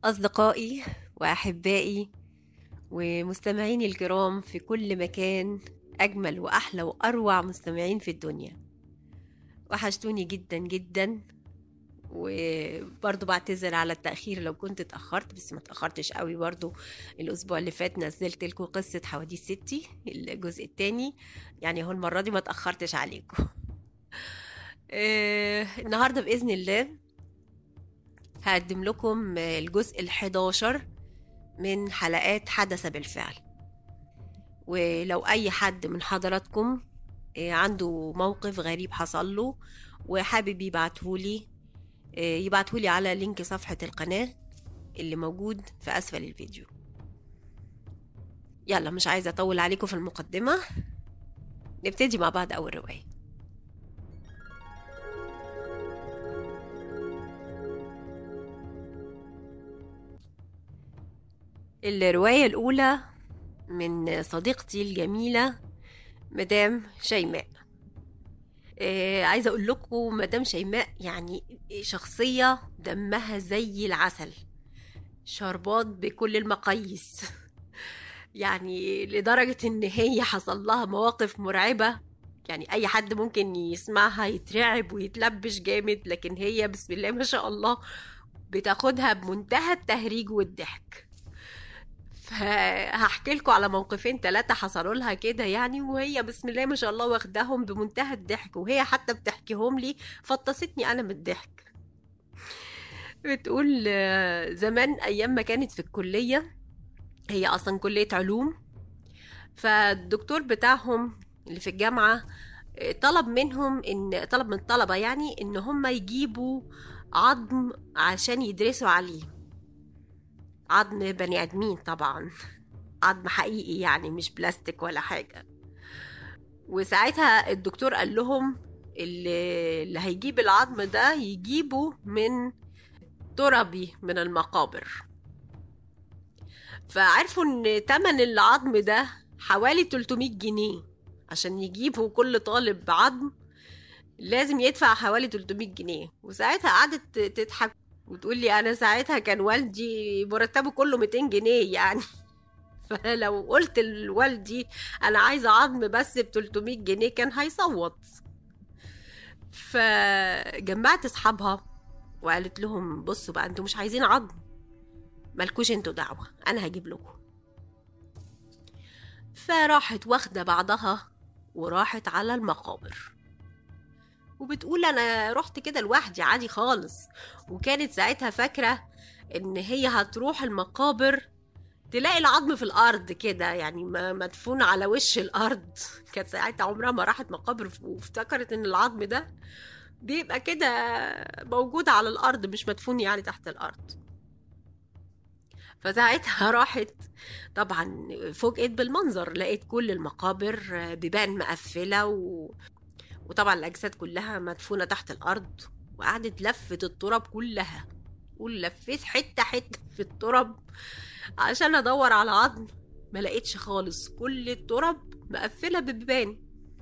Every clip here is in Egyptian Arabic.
أصدقائي وأحبائي ومستمعيني الكرام في كل مكان أجمل وأحلى وأروع مستمعين في الدنيا وحشتوني جدا جدا وبرضو بعتذر على التأخير لو كنت اتأخرت بس ما اتأخرتش قوي برضو الأسبوع اللي فات نزلت لكم قصة حواديت ستي الجزء التاني يعني هو المرة دي ما اتأخرتش عليكم آه، النهاردة بإذن الله هقدم لكم الجزء الحداشر من حلقات حدث بالفعل ولو أي حد من حضراتكم آه، عنده موقف غريب حصل له وحابب يبعتهولي آه، يبعتهولي على لينك صفحة القناة اللي موجود في أسفل الفيديو يلا مش عايزة أطول عليكم في المقدمة نبتدي مع بعض أول رواية الرواية الأولى من صديقتي الجميلة مدام شيماء آه عايزة أقول لكم مدام شيماء يعني شخصية دمها زي العسل شربات بكل المقاييس يعني لدرجة إن هي حصل لها مواقف مرعبة يعني أي حد ممكن يسمعها يترعب ويتلبش جامد لكن هي بسم الله ما شاء الله بتاخدها بمنتهى التهريج والضحك فهحكي لكم على موقفين ثلاثة حصلوا لها كده يعني وهي بسم الله ما شاء الله واخداهم بمنتهى الضحك وهي حتى بتحكيهم لي فطستني أنا من الضحك بتقول آه، زمان أيام ما كانت في الكلية هي أصلا كلية علوم فالدكتور بتاعهم اللي في الجامعة آه، طلب منهم إن طلب من الطلبة يعني إن هم يجيبوا عظم عشان يدرسوا عليه عظم بني ادمين طبعا عظم حقيقي يعني مش بلاستيك ولا حاجة وساعتها الدكتور قال لهم اللي, اللي هيجيب العظم ده يجيبه من تربي من المقابر فعرفوا ان تمن العظم ده حوالي 300 جنيه عشان يجيبوا كل طالب عظم لازم يدفع حوالي 300 جنيه وساعتها قعدت تضحك وتقول لي انا ساعتها كان والدي مرتبه كله 200 جنيه يعني فلو قلت لوالدي انا عايزه عظم بس ب 300 جنيه كان هيصوت فجمعت اصحابها وقالت لهم بصوا بقى انتوا مش عايزين عظم مالكوش انتوا دعوه انا هجيب لكم فراحت واخده بعضها وراحت على المقابر وبتقول انا رحت كده لوحدي عادي خالص وكانت ساعتها فاكره ان هي هتروح المقابر تلاقي العظم في الارض كده يعني مدفون على وش الارض كانت ساعتها عمرها ما راحت مقابر وافتكرت ان العظم ده بيبقى كده موجود على الارض مش مدفون يعني تحت الارض فساعتها راحت طبعا فوجئت بالمنظر لقيت كل المقابر بيبان مقفلة و... وطبعا الأجساد كلها مدفونة تحت الأرض وقعدت لفت التراب كلها قول لفيت حتة حتة في التراب عشان أدور على عظم ما لقيتش خالص كل التراب مقفلة ببيبان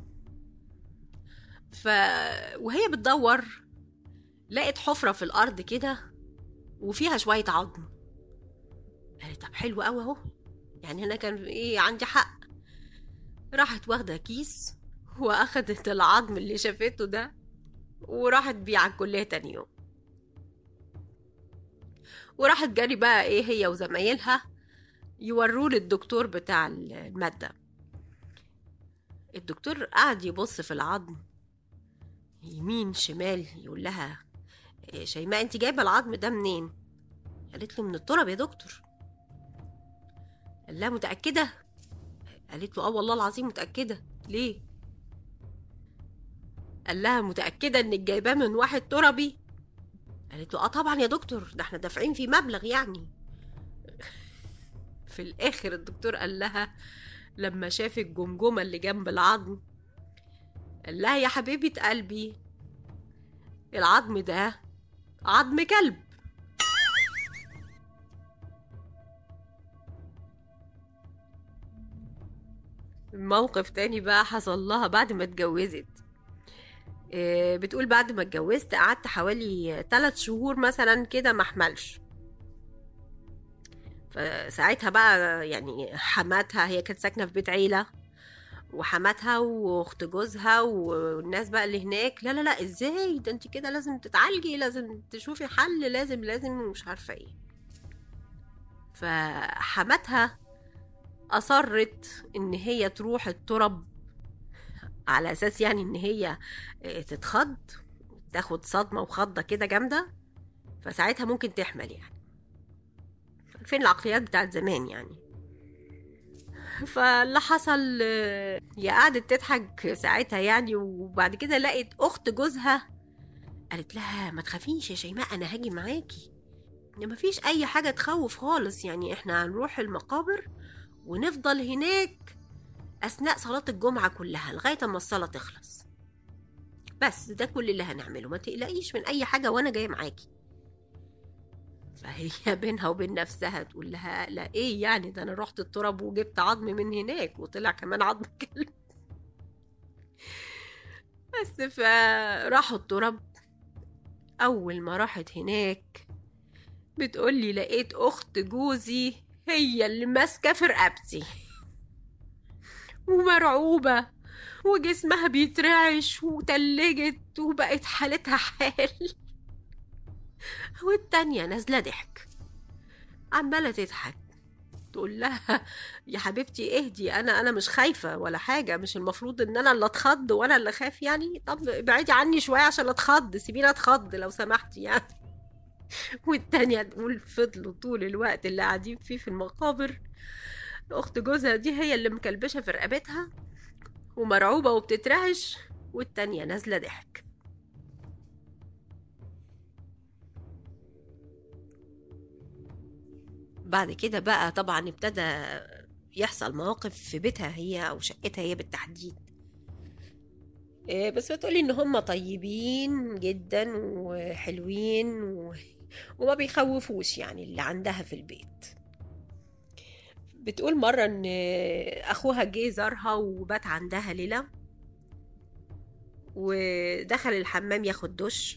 ف وهي بتدور لقت حفرة في الأرض كده وفيها شوية عظم قالت طب حلو قوي اهو يعني هنا كان ايه عندي حق راحت واخدة كيس واخدت العظم اللي شافته ده وراحت بيه على الكلية تاني يوم وراحت جري بقى ايه هي وزمايلها يوروا للدكتور بتاع المادة الدكتور قعد يبص في العظم يمين شمال يقول لها إيه شيماء انت جايبه العظم ده منين قالت له من التراب يا دكتور قال لها متاكده قالت له اه والله العظيم متاكده ليه قال لها متأكدة إنك جايباه من واحد تربي قالت له اه طبعا يا دكتور ده احنا دافعين فيه مبلغ يعني في الآخر الدكتور قال لها لما شاف الجمجمة اللي جنب العظم قال لها يا حبيبة قلبي العظم ده عظم كلب موقف تاني بقى حصل لها بعد ما اتجوزت آه، بتقول بعد ما اتجوزت قعدت حوالي ثلاث شهور مثلا كده ما احملش فساعتها بقى يعني حماتها هي كانت ساكنه في بيت عيله وحماتها واخت جوزها والناس بقى اللي هناك لا لا لا ازاي ده انت كده لازم تتعالجي لازم تشوفي حل لازم لازم مش عارفه ايه فحماتها اصرت ان هي تروح الترب على اساس يعني ان هي تتخض تاخد صدمه وخضه كده جامده فساعتها ممكن تحمل يعني فين العقليات بتاعت زمان يعني فاللي حصل هي قعدت تضحك ساعتها يعني وبعد كده لقت اخت جوزها قالت لها ما تخافيش يا شيماء انا هاجي معاكي ما فيش اي حاجه تخوف خالص يعني احنا هنروح المقابر ونفضل هناك اثناء صلاه الجمعه كلها لغايه اما الصلاه تخلص بس ده كل اللي هنعمله ما تقلقيش من اي حاجه وانا جايه معاكي فهي بينها وبين نفسها تقول لها لا ايه يعني ده انا رحت التراب وجبت عظم من هناك وطلع كمان عظم كلب بس فراحوا التراب اول ما راحت هناك بتقولي لقيت اخت جوزي هي اللي ماسكه في رقبتي ومرعوبه وجسمها بيترعش وتلجت وبقت حالتها حال والتانية نازلة ضحك عمالة تضحك تقول لها يا حبيبتي اهدي انا انا مش خايفه ولا حاجه مش المفروض ان انا اللي اتخض وانا اللي خاف يعني طب ابعدي عني شويه عشان اتخض سيبيني اتخض لو سمحتي يعني والتانية تقول فضلوا طول الوقت اللي قاعدين فيه في المقابر اخت جوزها دي هي اللي مكلبشه في رقبتها ومرعوبه وبتترعش والتانية نازله ضحك بعد كده بقى طبعا ابتدى يحصل مواقف في بيتها هي او شقتها هي بالتحديد إيه بس بتقولي ان هم طيبين جدا وحلوين و... وما بيخوفوش يعني اللي عندها في البيت بتقول مرة ان اخوها جه زارها وبات عندها ليلة ودخل الحمام ياخد دش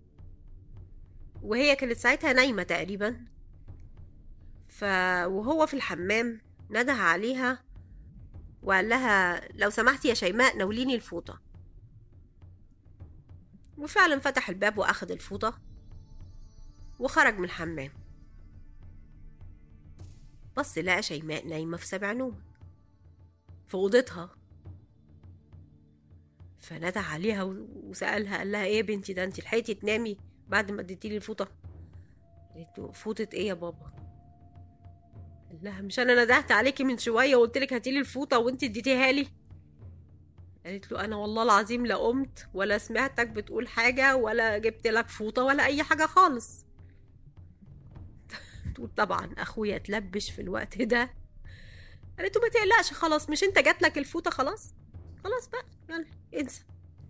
وهي كانت ساعتها نايمة تقريبا ف وهو في الحمام نده عليها وقال لها لو سمحتي يا شيماء نوليني الفوطة وفعلا فتح الباب وأخد الفوطة وخرج من الحمام بص لقى شيماء نايمة في سبع نوم في أوضتها فندى عليها وسألها قال لها ايه يا بنتي ده انت لحقتي تنامي بعد ما اديتيلي الفوطة قالت له فوطة ايه يا بابا قال لها مش انا ندهت عليكي من شويه وقلت لك هاتيلي الفوطه وانت اديتيها لي قالت له انا والله العظيم لا قمت ولا سمعتك بتقول حاجه ولا جبت لك فوطه ولا اي حاجه خالص تقول طبعا اخويا اتلبش في الوقت ده قالت له ما تقلقش خلاص مش انت جات لك الفوطه خلاص خلاص بقى يلا انسى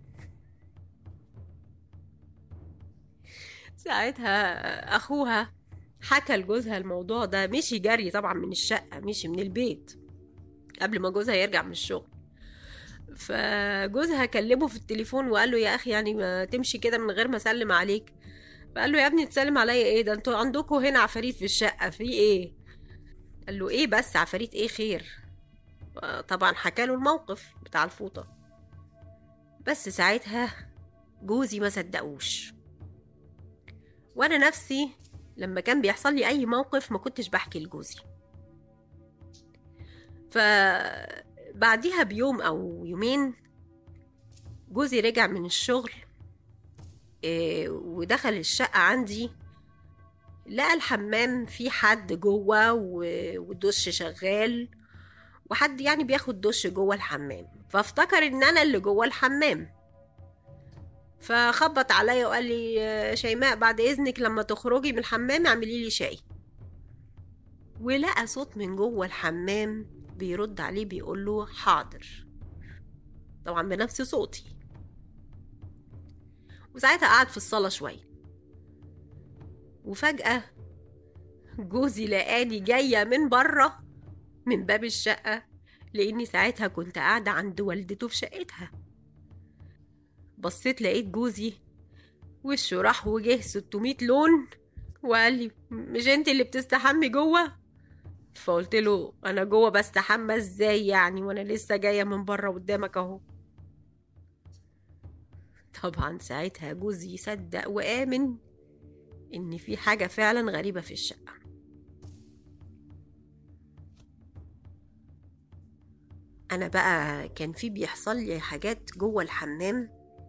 ساعتها اخوها حكى لجوزها الموضوع ده مشي جري طبعا من الشقة مشي من البيت قبل ما جوزها يرجع من الشغل فجوزها كلمه في التليفون وقال له يا اخي يعني ما تمشي كده من غير ما اسلم عليك فقال له يا ابني تسلم عليا ايه ده انتوا عندكم هنا عفاريت في الشقة في ايه قال له ايه بس عفاريت ايه خير طبعا حكى له الموقف بتاع الفوطة بس ساعتها جوزي ما صدقوش وانا نفسي لما كان بيحصل لي اي موقف ما كنتش بحكي لجوزي فبعديها بيوم او يومين جوزي رجع من الشغل إيه ودخل الشقة عندي لقى الحمام في حد جوه والدش شغال وحد يعني بياخد دش جوه الحمام فافتكر ان انا اللي جوه الحمام فخبط عليا وقال لي شيماء بعد اذنك لما تخرجي من الحمام اعملي لي شاي ولقى صوت من جوه الحمام بيرد عليه بيقول له حاضر طبعا بنفس صوتي وساعتها قعد في الصاله شويه وفجاه جوزي لقاني جايه من بره من باب الشقه لاني ساعتها كنت قاعده عند والدته في شقتها بصيت لقيت جوزي وشه راح وجه 600 لون وقال لي مش انت اللي بتستحمي جوه فقلت له انا جوه بستحمى ازاي يعني وانا لسه جايه من بره قدامك اهو طبعا ساعتها جوزي صدق وآمن إن في حاجة فعلا غريبة في الشقة أنا بقى كان في بيحصل لي حاجات جوه الحمام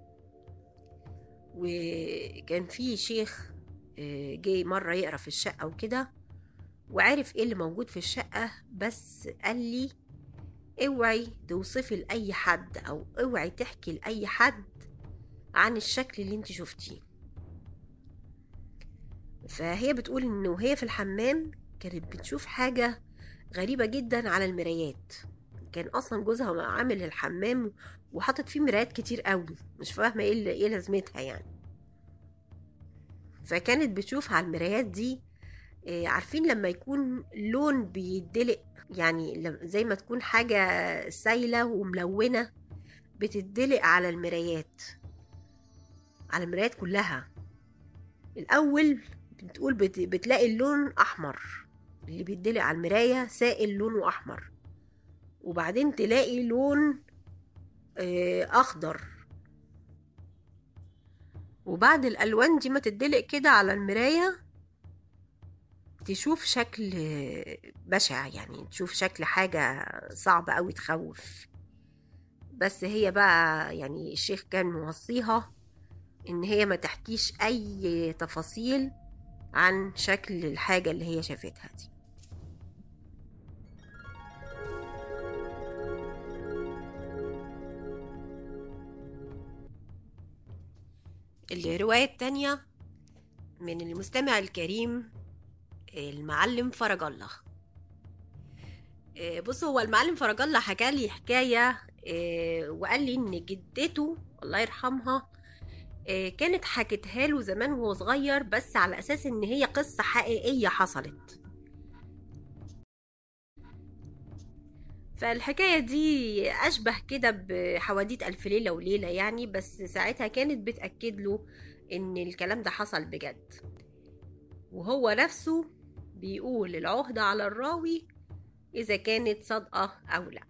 وكان في شيخ آه، جه مرة يقرا في الشقة وكده وعرف ايه اللي موجود في الشقة بس قال لي اوعي توصفي لأي حد أو اوعي تحكي لأي حد عن الشكل اللي انت شفتيه فهي بتقول انه هي في الحمام كانت بتشوف حاجة غريبة جدا على المرايات كان اصلا جوزها عامل الحمام وحاطط فيه مرايات كتير قوي مش فاهمة ايه اللي- ايه لازمتها يعني فكانت بتشوف على المرايات دي آه، عارفين لما يكون لون بيدلق يعني لم- زي ما تكون حاجة سايلة وملونة بتدلق على المرايات على المرايات كلها الأول بتقول بت... بتلاقي اللون أحمر اللي بيدلق على المراية سائل لونه أحمر وبعدين تلاقي لون آه، أخضر وبعد الألوان دي ما تدلق كده على المراية تشوف شكل آه، بشع يعني تشوف شكل حاجة صعبة أوي تخوف بس هي بقى يعني الشيخ كان موصيها ان هي ما تحكيش اي تفاصيل عن شكل الحاجة اللي هي شافتها دي الرواية التانية من المستمع الكريم المعلم فرج الله آه، بص هو المعلم فرج الله حكى لي حكاية آه، وقال لي ان جدته الله يرحمها آه، كانت حكتها له زمان وهو صغير بس على اساس ان هي قصة حقيقية حصلت فالحكاية دي أشبه كده بحواديت ألف ليلة وليلة يعني بس ساعتها كانت بتأكد له إن الكلام ده حصل بجد وهو نفسه بيقول العهدة على الراوي إذا كانت صادقة أو لأ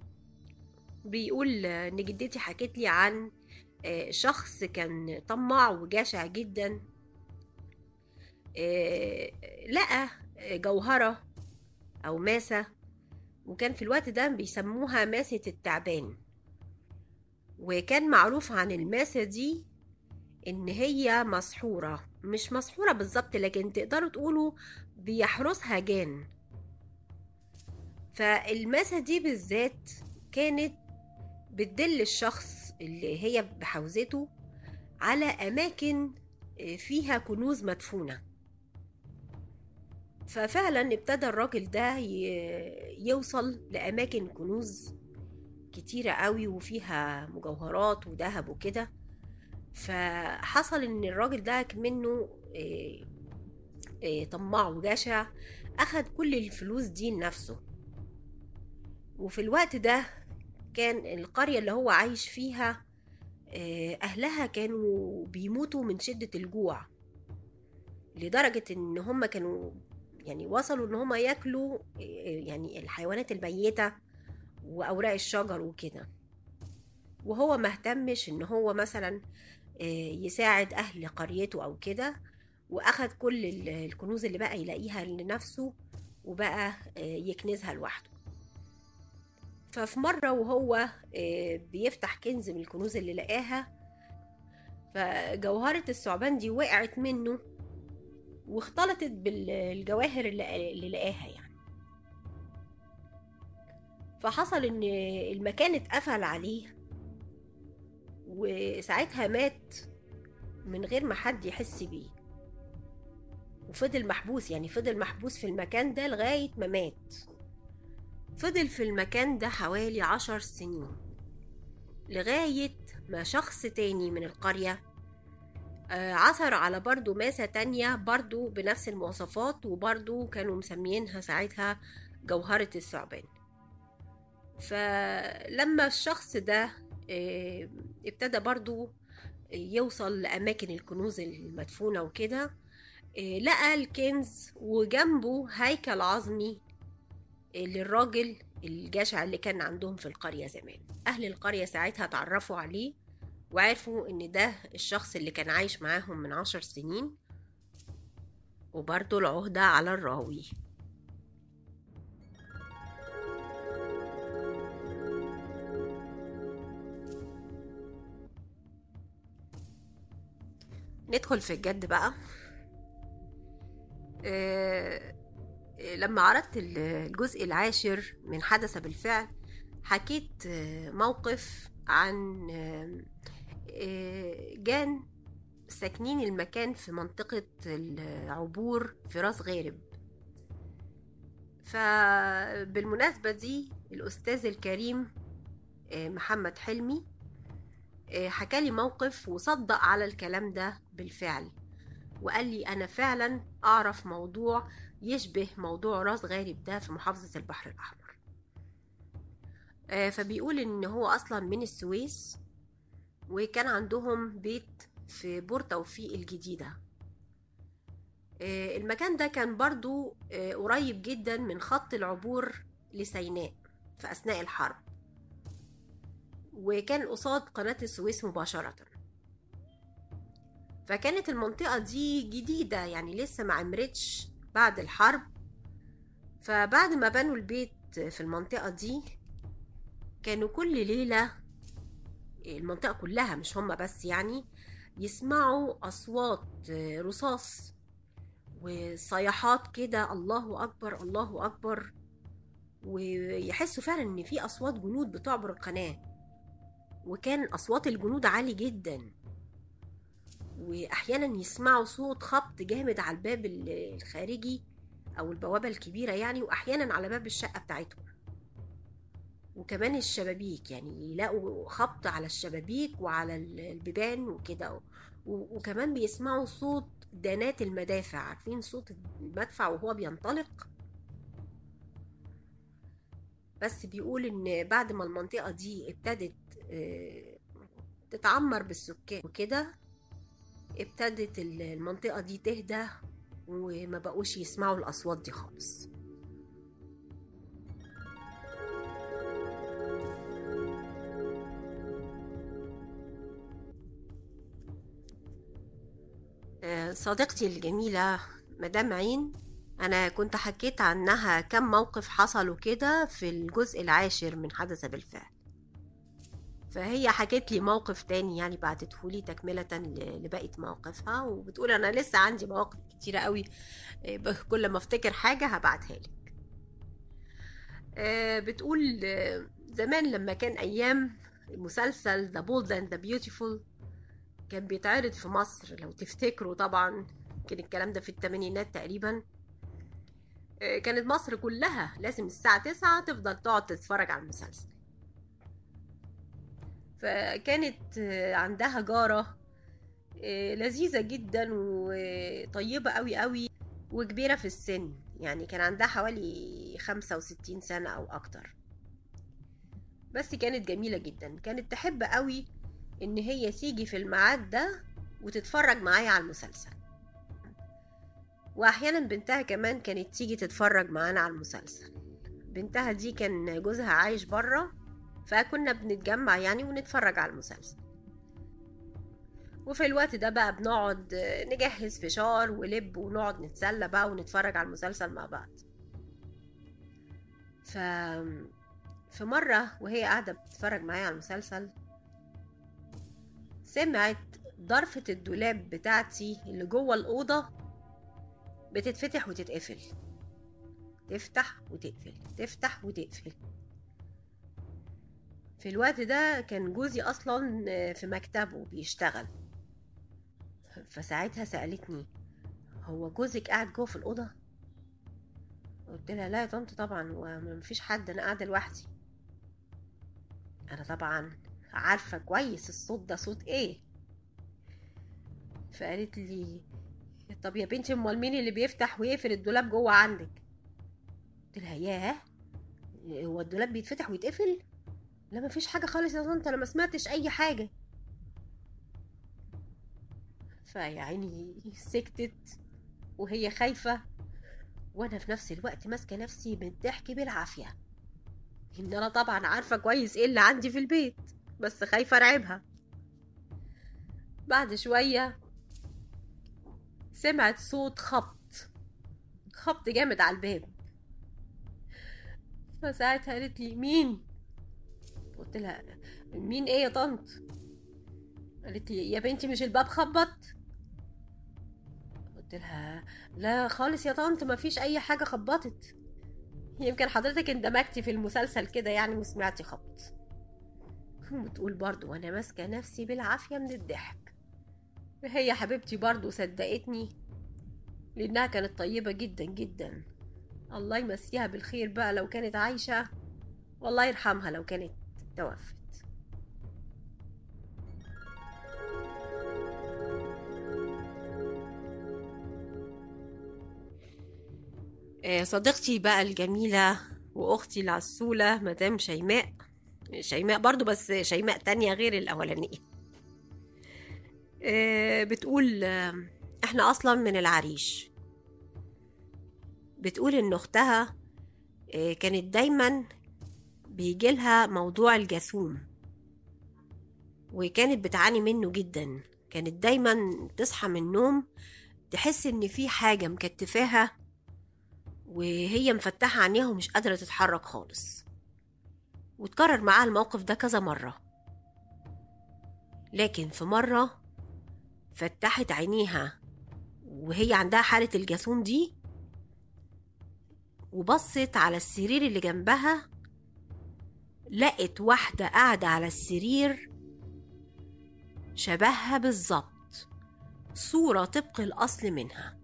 بيقول إن جدتي حكت لي عن آه، شخص كان طماع وجشع جدا آه، لقى جوهرة أو ماسة وكان في الوقت ده بيسموها ماسة التعبان وكان معروف عن الماسة دي إن هي مسحورة مش مسحورة بالظبط لكن تقدروا تقولوا بيحرسها جان فالماسة دي بالذات كانت بتدل الشخص اللي هي بحوزته على أماكن فيها كنوز مدفونة ففعلا ابتدى الراجل ده ي- يوصل لأماكن كنوز كتيرة قوي وفيها مجوهرات وذهب وكده فحصل ان الراجل ده منه إيه، إيه، طماع وجشع اخد كل الفلوس دي لنفسه وفي الوقت ده كان القرية اللي هو عايش فيها آه، أهلها كانوا بيموتوا من شدة الجوع لدرجة إن هم كانوا يعني وصلوا إن هم ياكلوا آه، يعني الحيوانات الميتة وأوراق الشجر وكده وهو مهتمش إن هو مثلا آه، يساعد أهل قريته أو كده وأخد كل ال- الكنوز اللي بقى يلاقيها لنفسه وبقى آه، يكنزها لوحده ففي مرة وهو آه، بيفتح كنز من الكنوز اللي لقاها فجوهرة الثعبان دي وقعت منه واختلطت بالجواهر اللي اللي لقاها يعني فحصل ان المكان اتقفل عليه وساعتها مات من غير ما حد يحس بيه وفضل محبوس يعني فضل محبوس في المكان ده لغاية ما مات فضل في المكان ده حوالي عشر سنين لغاية ما شخص تاني من القرية آه، عثر على برضو ماسة تانية برضو بنفس المواصفات وبرضو كانوا مسميينها ساعتها جوهرة الثعبان فلما الشخص ده آه، ابتدى برضو يوصل لأماكن الكنوز المدفونة وكده آه، لقى الكنز وجنبه هيكل عظمي للراجل الجشع اللي كان عندهم في القرية زمان أهل القرية ساعتها اتعرفوا عليه وعرفوا إن ده الشخص اللي كان عايش معاهم من عشر سنين وبرضه العهدة على الراوي ندخل في الجد بقى آه، لما عرضت الجزء العاشر من حدث بالفعل حكيت آه، موقف عن آه، جان ساكنين المكان في منطقة العبور في راس غارب فبالمناسبة دي الأستاذ الكريم محمد حلمي حكالي موقف وصدق على الكلام ده بالفعل وقال لي أنا فعلا أعرف موضوع يشبه موضوع راس غارب ده في محافظة البحر الأحمر فبيقول إن هو أصلا من السويس وكان عندهم بيت في بور توفيق الجديدة المكان ده كان برضو قريب جدا من خط العبور لسيناء في أثناء الحرب وكان قصاد قناة السويس مباشرة فكانت المنطقة دي جديدة يعني لسه ما عمرتش بعد الحرب فبعد ما بنوا البيت في المنطقة دي كانوا كل ليلة المنطقة كلها مش هما بس يعني يسمعوا أصوات رصاص وصيحات كده الله أكبر الله أكبر ويحسوا فعلا إن في أصوات جنود بتعبر القناة وكان أصوات الجنود عالي جدا وأحيانا يسمعوا صوت خبط جامد على الباب الخارجي أو البوابة الكبيرة يعني وأحيانا على باب الشقة بتاعتهم وكمان الشبابيك يعني يلاقوا خبط على الشبابيك وعلى البيبان وكده وكمان بيسمعوا صوت دانات المدافع عارفين صوت المدفع وهو بينطلق بس بيقول ان بعد ما المنطقة دي ابتدت تتعمر بالسكان وكده ابتدت المنطقة دي تهدى وما بقوش يسمعوا الأصوات دي خالص صديقتي الجميلة مدام عين أنا كنت حكيت عنها كم موقف حصلوا كده في الجزء العاشر من حدث بالفعل فهي حكت لي موقف تاني يعني بعتتهولي تكملة لبقية مواقفها وبتقول أنا لسه عندي مواقف كتيرة قوي كل ما افتكر حاجة هبعتها لك بتقول زمان لما كان أيام مسلسل The Bold and the Beautiful كان بيتعرض في مصر لو تفتكروا طبعا كان الكلام ده في الثمانينات تقريبا كانت مصر كلها لازم الساعة تسعة تفضل تقعد تتفرج على المسلسل فكانت عندها جارة لذيذة جدا وطيبة قوي قوي وكبيرة في السن يعني كان عندها حوالي خمسة وستين سنة أو أكتر بس كانت جميلة جدا كانت تحب قوي إن هي تيجي في الميعاد ده وتتفرج معايا على المسلسل وأحيانا بنتها كمان كانت تيجي تتفرج معانا على المسلسل بنتها دي كان جوزها عايش برا فكنا بنتجمع يعني ونتفرج على المسلسل وفي الوقت ده بقى بنقعد نجهز فشار ولب ونقعد نتسلى بقى ونتفرج على المسلسل مع بعض ف في مرة وهي قاعدة بتتفرج معايا على المسلسل سمعت ضرفة الدولاب بتاعتي اللي جوه الأوضة بتتفتح وتتقفل تفتح وتقفل تفتح وتقفل في الوقت ده كان جوزي أصلا في مكتبه بيشتغل فساعتها سألتني هو جوزك قاعد جوه في الأوضة؟ قلت لها لا يا طنط طبعا ومفيش حد أنا قاعدة لوحدي أنا طبعا عارفة كويس الصوت ده صوت إيه فقالت لي طب يا بنتي امال مين اللي بيفتح ويقفل الدولاب جوه عندك قلت لها ياه هو الدولاب بيتفتح ويتقفل لا مفيش حاجه خالص يا طنط انا ما سمعتش اي حاجه فيا عيني سكتت وهي خايفه وانا في نفس الوقت ماسكه نفسي من الضحك بالعافيه ان انا طبعا عارفه كويس ايه اللي عندي في البيت بس خايفه ارعبها بعد شويه سمعت صوت خبط خبط جامد على الباب فساعتها قالت لي مين قلت لها مين ايه يا طنط قالت لي يا بنتي مش الباب خبط قلت لها لا خالص يا طنط ما فيش اي حاجه خبطت يمكن حضرتك اندمجتي في المسلسل كده يعني وسمعتي خبط بتقول برضو وانا ماسكه نفسي بالعافيه من الضحك هي حبيبتي برضو صدقتني لانها كانت طيبه جدا جدا الله يمسيها بالخير بقى لو كانت عايشه والله يرحمها لو كانت توفت آه، صديقتي بقى الجميلة وأختي العسولة مدام شيماء شيماء برضو بس شيماء تانية غير الأولانية آه، بتقول آه، احنا أصلا من العريش بتقول إن أختها كانت دايما بيجيلها موضوع الجاثوم وكانت بتعاني منه جدا كانت دايما تصحى من النوم تحس ان في حاجة مكتفاها وهي مفتحة عينيها ومش قادرة تتحرك خالص وتكرر معاها الموقف ده كذا مرة لكن في مرة فتحت عينيها وهي عندها حالة الجاثوم دي وبصت على السرير اللي جنبها لقت واحدة قاعدة على السرير شبهها بالظبط صورة طبق الأصل منها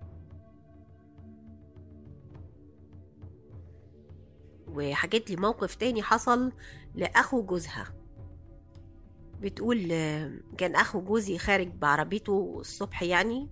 وحكت لي موقف تاني حصل لأخو جوزها بتقول كان أخو جوزي خارج بعربيته الصبح يعني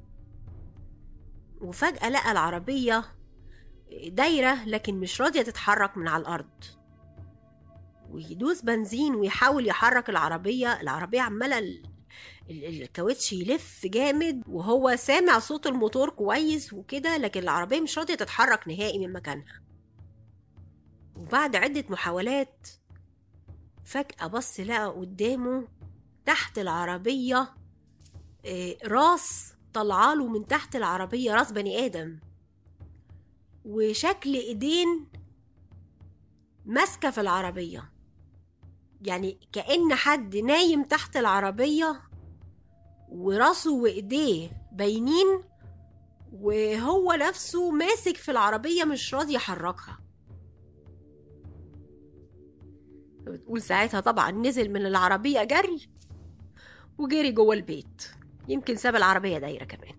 وفجأة لقى العربية دايرة لكن مش راضية تتحرك من على الأرض ويدوس بنزين ويحاول يحرك العربية العربية عمالة الكاوتش يلف جامد وهو سامع صوت الموتور كويس وكده لكن العربية مش راضية تتحرك نهائي من مكانها وبعد عدة محاولات فجأة بص لقى قدامه تحت العربية راس طلعاله من تحت العربية راس بني آدم وشكل ايدين ماسكة في العربية يعني كأن حد نايم تحت العربية وراسه وإيديه باينين وهو نفسه ماسك في العربية مش راضي يحركها بتقول ساعتها طبعا نزل من العربية جري وجري جوه البيت يمكن ساب العربية دايرة كمان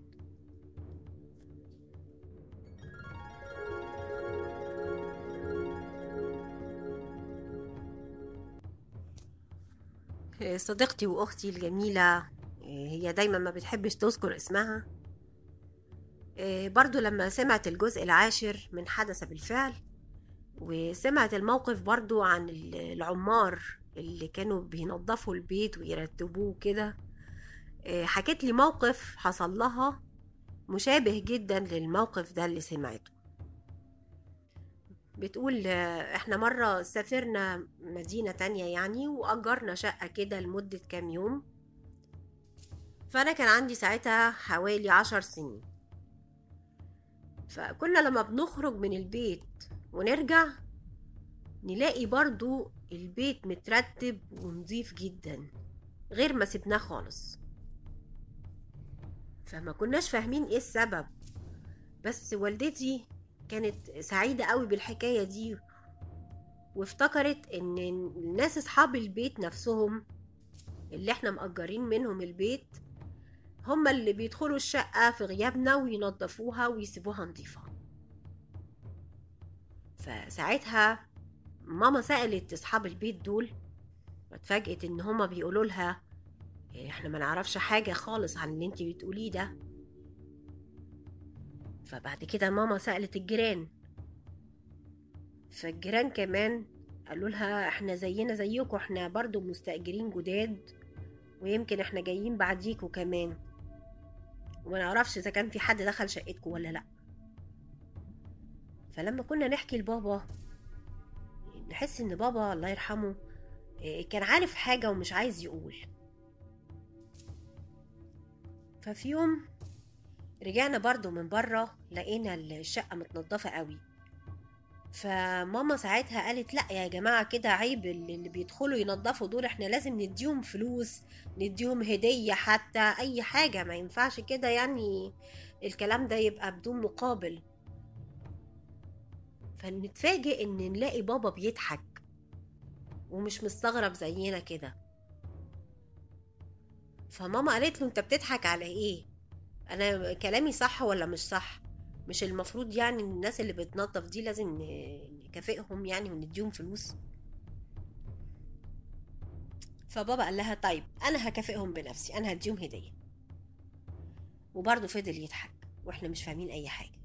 صديقتي واختي الجميله هي دايما ما بتحبش تذكر اسمها برضو لما سمعت الجزء العاشر من حدث بالفعل وسمعت الموقف برضو عن العمار اللي كانوا بينظفوا البيت ويرتبوه كده حكت لي موقف حصل لها مشابه جدا للموقف ده اللي سمعته بتقول احنا مرة سافرنا مدينة تانية يعني وأجرنا شقة كده لمدة كام يوم فأنا كان عندي ساعتها حوالي عشر سنين فكنا لما بنخرج من البيت ونرجع نلاقي برضو البيت مترتب ونظيف جدا غير ما سبناه خالص فما كناش فاهمين ايه السبب بس والدتي كانت سعيدة قوي بالحكاية دي وافتكرت ان الناس اصحاب البيت نفسهم اللي احنا مأجرين منهم البيت هما اللي بيدخلوا الشقة في غيابنا وينظفوها ويسيبوها نظيفة فساعتها ماما سألت اصحاب البيت دول واتفاجئت ان هما بيقولوا لها احنا ما نعرفش حاجة خالص عن اللي انتي بتقوليه ده فبعد كده ماما سألت الجيران فالجيران كمان قالوا لها احنا زينا زيكم احنا برضو مستأجرين جداد ويمكن احنا جايين بعديكوا كمان وما نعرفش اذا كان في حد دخل شقتكم ولا لا فلما كنا نحكي لبابا نحس ان بابا الله يرحمه إيه، كان عارف حاجة ومش عايز يقول ففي يوم رجعنا برضو من بره لقينا الشقة متنضفة قوي فماما ساعتها قالت لا يا جماعة كده عيب اللي بيدخلوا ينظفوا دول احنا لازم نديهم فلوس نديهم هدية حتى أي حاجة ما ينفعش كده يعني الكلام ده يبقى بدون مقابل فنتفاجئ ان نلاقي بابا بيضحك ومش مستغرب زينا كده فماما قالت له انت بتضحك على ايه انا كلامي صح ولا مش صح مش المفروض يعني الناس اللي بتنظف دي لازم نكافئهم يعني ونديهم فلوس فبابا قال لها طيب انا هكافئهم بنفسي انا هديهم هديه وبرضه فضل يضحك واحنا مش فاهمين اي حاجه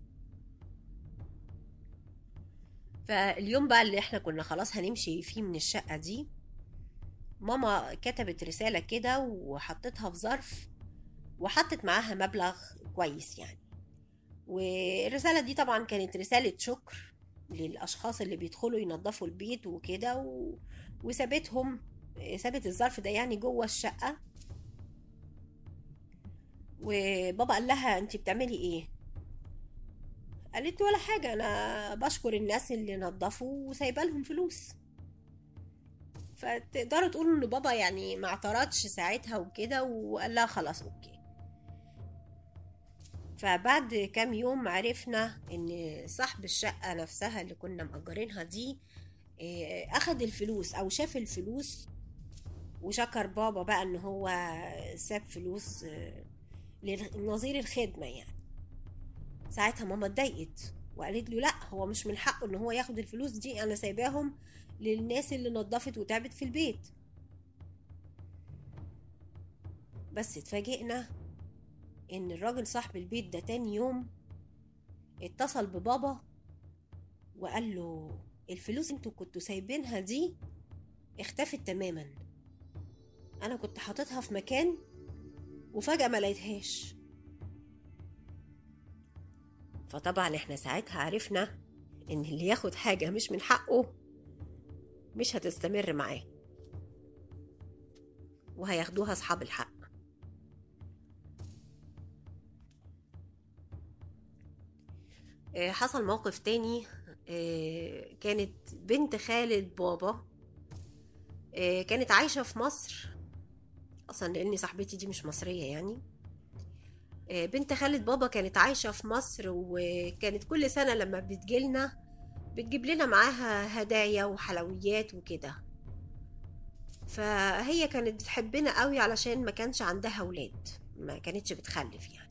فاليوم بقى اللي احنا كنا خلاص هنمشي فيه من الشقه دي ماما كتبت رساله كده وحطتها في ظرف وحطت معاها مبلغ كويس يعني والرسالة دي طبعا كانت رسالة شكر للأشخاص اللي بيدخلوا ينظفوا البيت وكده و... وسابتهم سابت الظرف ده يعني جوه الشقة وبابا قال لها انت بتعملي ايه قالت ولا حاجة أنا بشكر الناس اللي نظفوا وسايبة لهم فلوس فتقدروا تقولوا إن بابا يعني ما اعترضش ساعتها وكده وقال لها خلاص أوكي فبعد كام يوم عرفنا ان صاحب الشقة نفسها اللي كنا مأجرينها دي اخد الفلوس او شاف الفلوس وشكر بابا بقى ان هو ساب فلوس لنظير الخدمة يعني ساعتها ماما اتضايقت وقالت له لا هو مش من حقه ان هو ياخد الفلوس دي انا سايباهم للناس اللي نظفت وتعبت في البيت بس اتفاجئنا ان الراجل صاحب البيت ده تاني يوم اتصل ببابا وقال له الفلوس انتوا كنتوا سايبينها دي اختفت تماما انا كنت حاططها في مكان وفجأة ما لقيتهاش فطبعا احنا ساعتها عرفنا ان اللي ياخد حاجة مش من حقه مش هتستمر معاه وهياخدوها اصحاب الحق حصل موقف تاني كانت بنت خالد بابا كانت عايشة في مصر أصلا لأن صاحبتي دي مش مصرية يعني بنت خالد بابا كانت عايشة في مصر وكانت كل سنة لما بتجيلنا بتجيب لنا معاها هدايا وحلويات وكده فهي كانت بتحبنا قوي علشان ما كانش عندها ولاد ما كانتش بتخلف يعني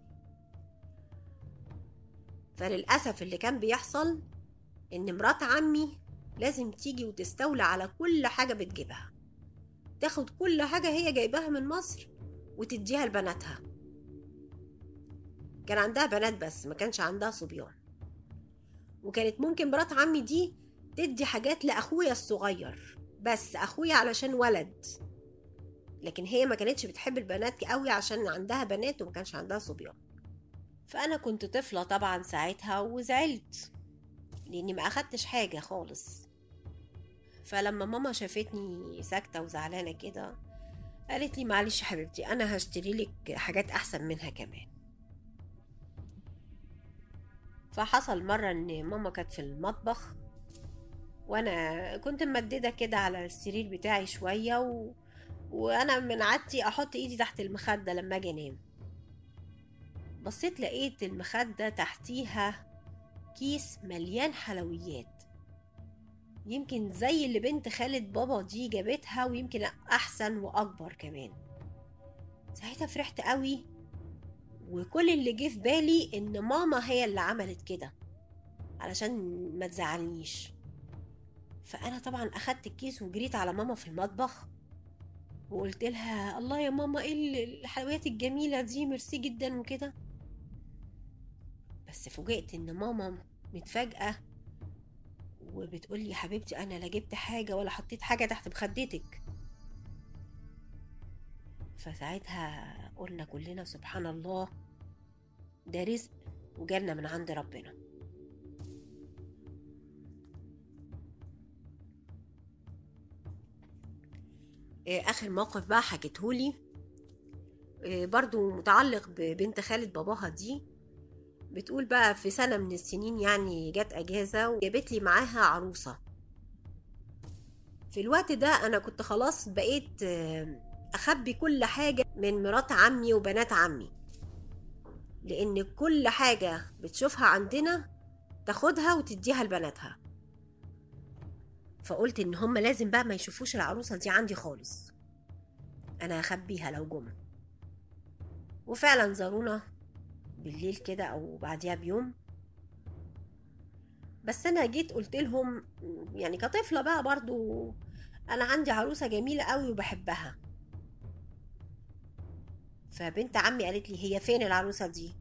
فللأسف اللي كان بيحصل إن مرات عمي لازم تيجي وتستولى على كل حاجة بتجيبها تاخد كل حاجة هي جايباها من مصر وتديها لبناتها كان عندها بنات بس ما كانش عندها صبيان وكانت ممكن مرات عمي دي تدي حاجات لأخويا الصغير بس أخويا علشان ولد لكن هي ما كانتش بتحب البنات قوي عشان عندها بنات وما كانش عندها صبيان فأنا كنت طفلة طبعا ساعتها وزعلت لأني ما أخدتش حاجة خالص فلما ماما شافتني ساكتة وزعلانة كده قالت لي معلش يا حبيبتي أنا هشتري لك حاجات أحسن منها كمان فحصل مرة إن ماما كانت في المطبخ وأنا كنت ممددة كده على السرير بتاعي شوية و... وأنا من عادتي أحط إيدي تحت المخدة لما أجي أنام بصيت لقيت المخدة تحتيها كيس مليان حلويات يمكن زي اللي بنت خالد بابا دي جابتها ويمكن أحسن وأكبر كمان ساعتها فرحت قوي وكل اللي جه في بالي إن ماما هي اللي عملت كده علشان ما تزعلنيش فأنا طبعا أخدت الكيس وجريت على ماما في المطبخ وقلت لها الله يا ماما ايه الحلويات الجميلة دي ميرسي جدا وكده بس فوجئت ان ماما متفاجئة وبتقولي يا حبيبتي انا لا جبت حاجة ولا حطيت حاجة تحت مخدتك فساعتها قلنا كلنا سبحان الله ده رزق وجالنا من عند ربنا آه، اخر موقف بقى حكيتهولي آه، برضو متعلق ببنت خالة باباها دي بتقول بقى في سنة من السنين يعني جت أجازة وجابت لي معاها عروسة في الوقت ده أنا كنت خلاص بقيت آه، أخبي كل حاجة من مرات عمي وبنات عمي لأن كل حاجة بتشوفها عندنا تاخدها وتديها لبناتها فقلت إن هما لازم بقى ما يشوفوش العروسة دي عندي خالص أنا هخبيها لو جم وفعلا زارونا بالليل كده أو بعديها بيوم بس أنا جيت قلت لهم يعني كطفلة بقى برضو أنا عندي عروسة جميلة قوي وبحبها فبنت عمي قالت لي هي فين العروسة دي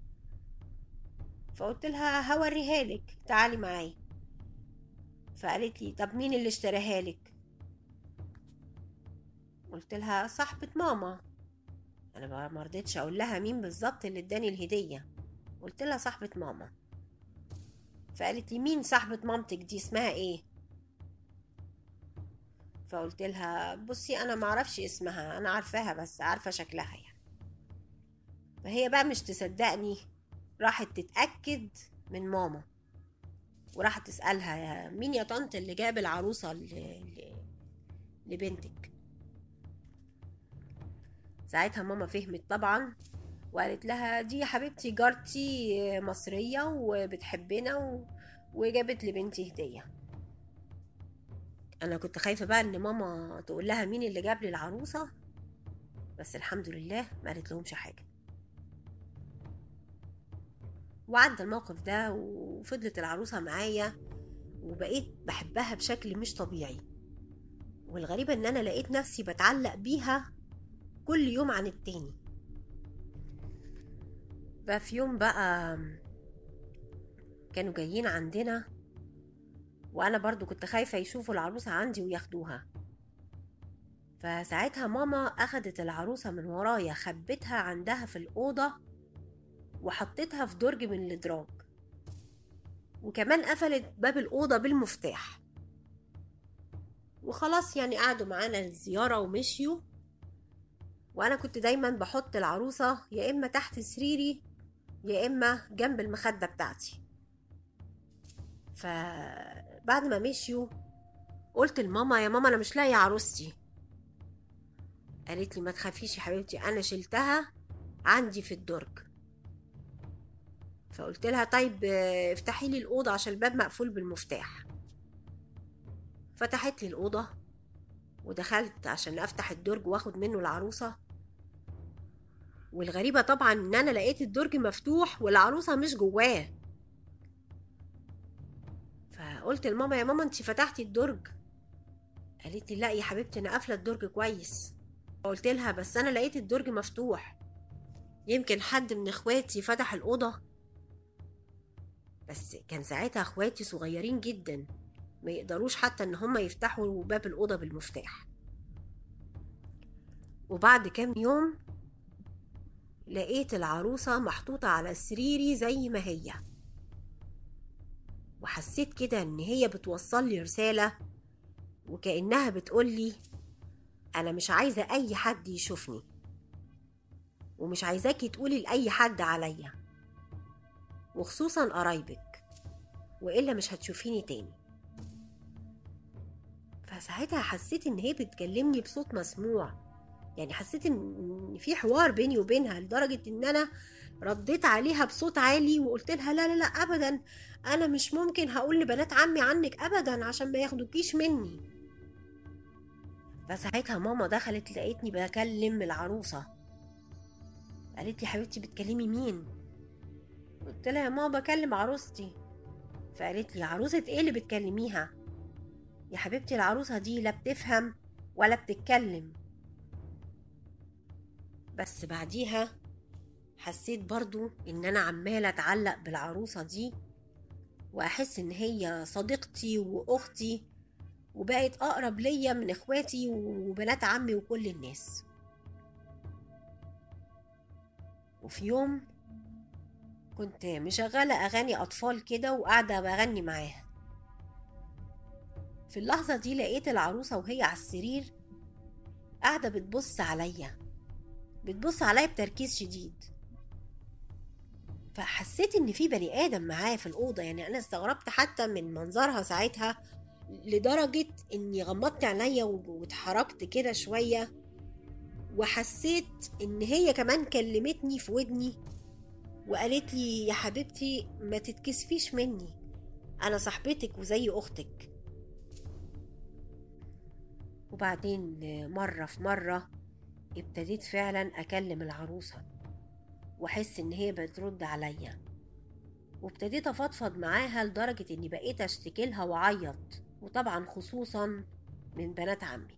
فقلت لها هوريها لك تعالي معايا فقالت لي طب مين اللي اشتراها لك قلت لها صاحبة ماما انا ما رضيتش اقول لها مين بالظبط اللي اداني الهدية قلت لها صاحبة ماما فقالت لي مين صاحبة مامتك دي اسمها ايه فقلت لها بصي انا معرفش اسمها انا عارفاها بس عارفة شكلها يعني فهي بقى مش تصدقني راحت تتأكد من ماما وراحت تسألها يا مين يا طنط اللي جاب العروسة ل... ل... لبنتك ساعتها ماما فهمت طبعا وقالت لها دي يا حبيبتي جارتي مصرية وبتحبنا و... وجابت لبنتي هدية أنا كنت خايفة بقى إن ماما تقول لها مين اللي جاب لي العروسة بس الحمد لله ما قالت لهمش حاجة وعدى الموقف ده وفضلت العروسة معايا وبقيت بحبها بشكل مش طبيعي والغريبة ان انا لقيت نفسي بتعلق بيها كل يوم عن التاني ففي يوم بقى كانوا جايين عندنا وانا برضو كنت خايفة يشوفوا العروسة عندي وياخدوها فساعتها ماما اخدت العروسة من ورايا خبتها عندها في الأوضة وحطيتها في درج من الإدراج وكمان قفلت باب الأوضة بالمفتاح وخلاص يعني قعدوا معانا الزيارة ومشيوا وأنا كنت دايما بحط العروسة يا إما تحت سريري يا إما جنب المخدة بتاعتي فبعد ما مشيوا قلت لماما يا ماما أنا مش لاقية عروستي قالت لي ما تخافيش يا حبيبتي أنا شلتها عندي في الدرج فقلت لها طيب افتحي لي الأوضة عشان الباب مقفول بالمفتاح فتحت لي الأوضة ودخلت عشان أفتح الدرج وآخد منه العروسة والغريبة طبعا إن أنا لقيت الدرج مفتوح والعروسة مش جواه فقلت لماما يا ماما انتي فتحتي الدرج قالت لي لا يا حبيبتي أنا قافلة الدرج كويس قلت لها بس أنا لقيت الدرج مفتوح يمكن حد من إخواتي فتح الأوضة بس كان ساعتها اخواتي صغيرين جدا ما يقدروش حتى ان هما يفتحوا باب الأوضة بالمفتاح وبعد كام يوم لقيت العروسة محطوطة على سريري زي ما هي وحسيت كده ان هي بتوصل لي رسالة وكأنها بتقولي أنا مش عايزة أي حد يشوفني ومش عايزاكي تقولي لأي حد عليا وخصوصا قرايبك وإلا مش هتشوفيني تاني فساعتها حسيت إن هي بتكلمني بصوت مسموع يعني حسيت إن في حوار بيني وبينها لدرجة إن أنا رديت عليها بصوت عالي وقلت لها لا لا لا أبدا أنا مش ممكن هقول لبنات عمي عنك أبدا عشان ما ياخدوكيش مني فساعتها ماما دخلت لقيتني بكلم العروسة قالت لي حبيبتي بتكلمي مين قلت لها يا ماما بكلم عروستي فقالت لي عروسة ايه اللي بتكلميها يا حبيبتي العروسة دي لا بتفهم ولا بتتكلم بس بعديها حسيت برضو ان انا عمالة اتعلق بالعروسة دي واحس ان هي صديقتي واختي وبقت اقرب ليا من اخواتي وبنات عمي وكل الناس وفي يوم كنت مشغلة أغاني أطفال كده وقاعدة بغني معاها في اللحظة دي لقيت العروسة وهي على السرير قاعدة بتبص عليا بتبص عليا بتركيز شديد فحسيت ان في بني ادم معايا في الاوضه يعني انا استغربت حتى من منظرها ساعتها لدرجه اني غمضت عينيا واتحركت كده شويه وحسيت ان هي كمان كلمتني في ودني وقالت لي يا حبيبتي ما تتكسفيش مني انا صاحبتك وزي اختك وبعدين مره في مره ابتديت فعلا اكلم العروسه واحس ان هي بترد عليا وابتديت افضفض معاها لدرجه اني بقيت اشتكي لها واعيط وطبعا خصوصا من بنات عمي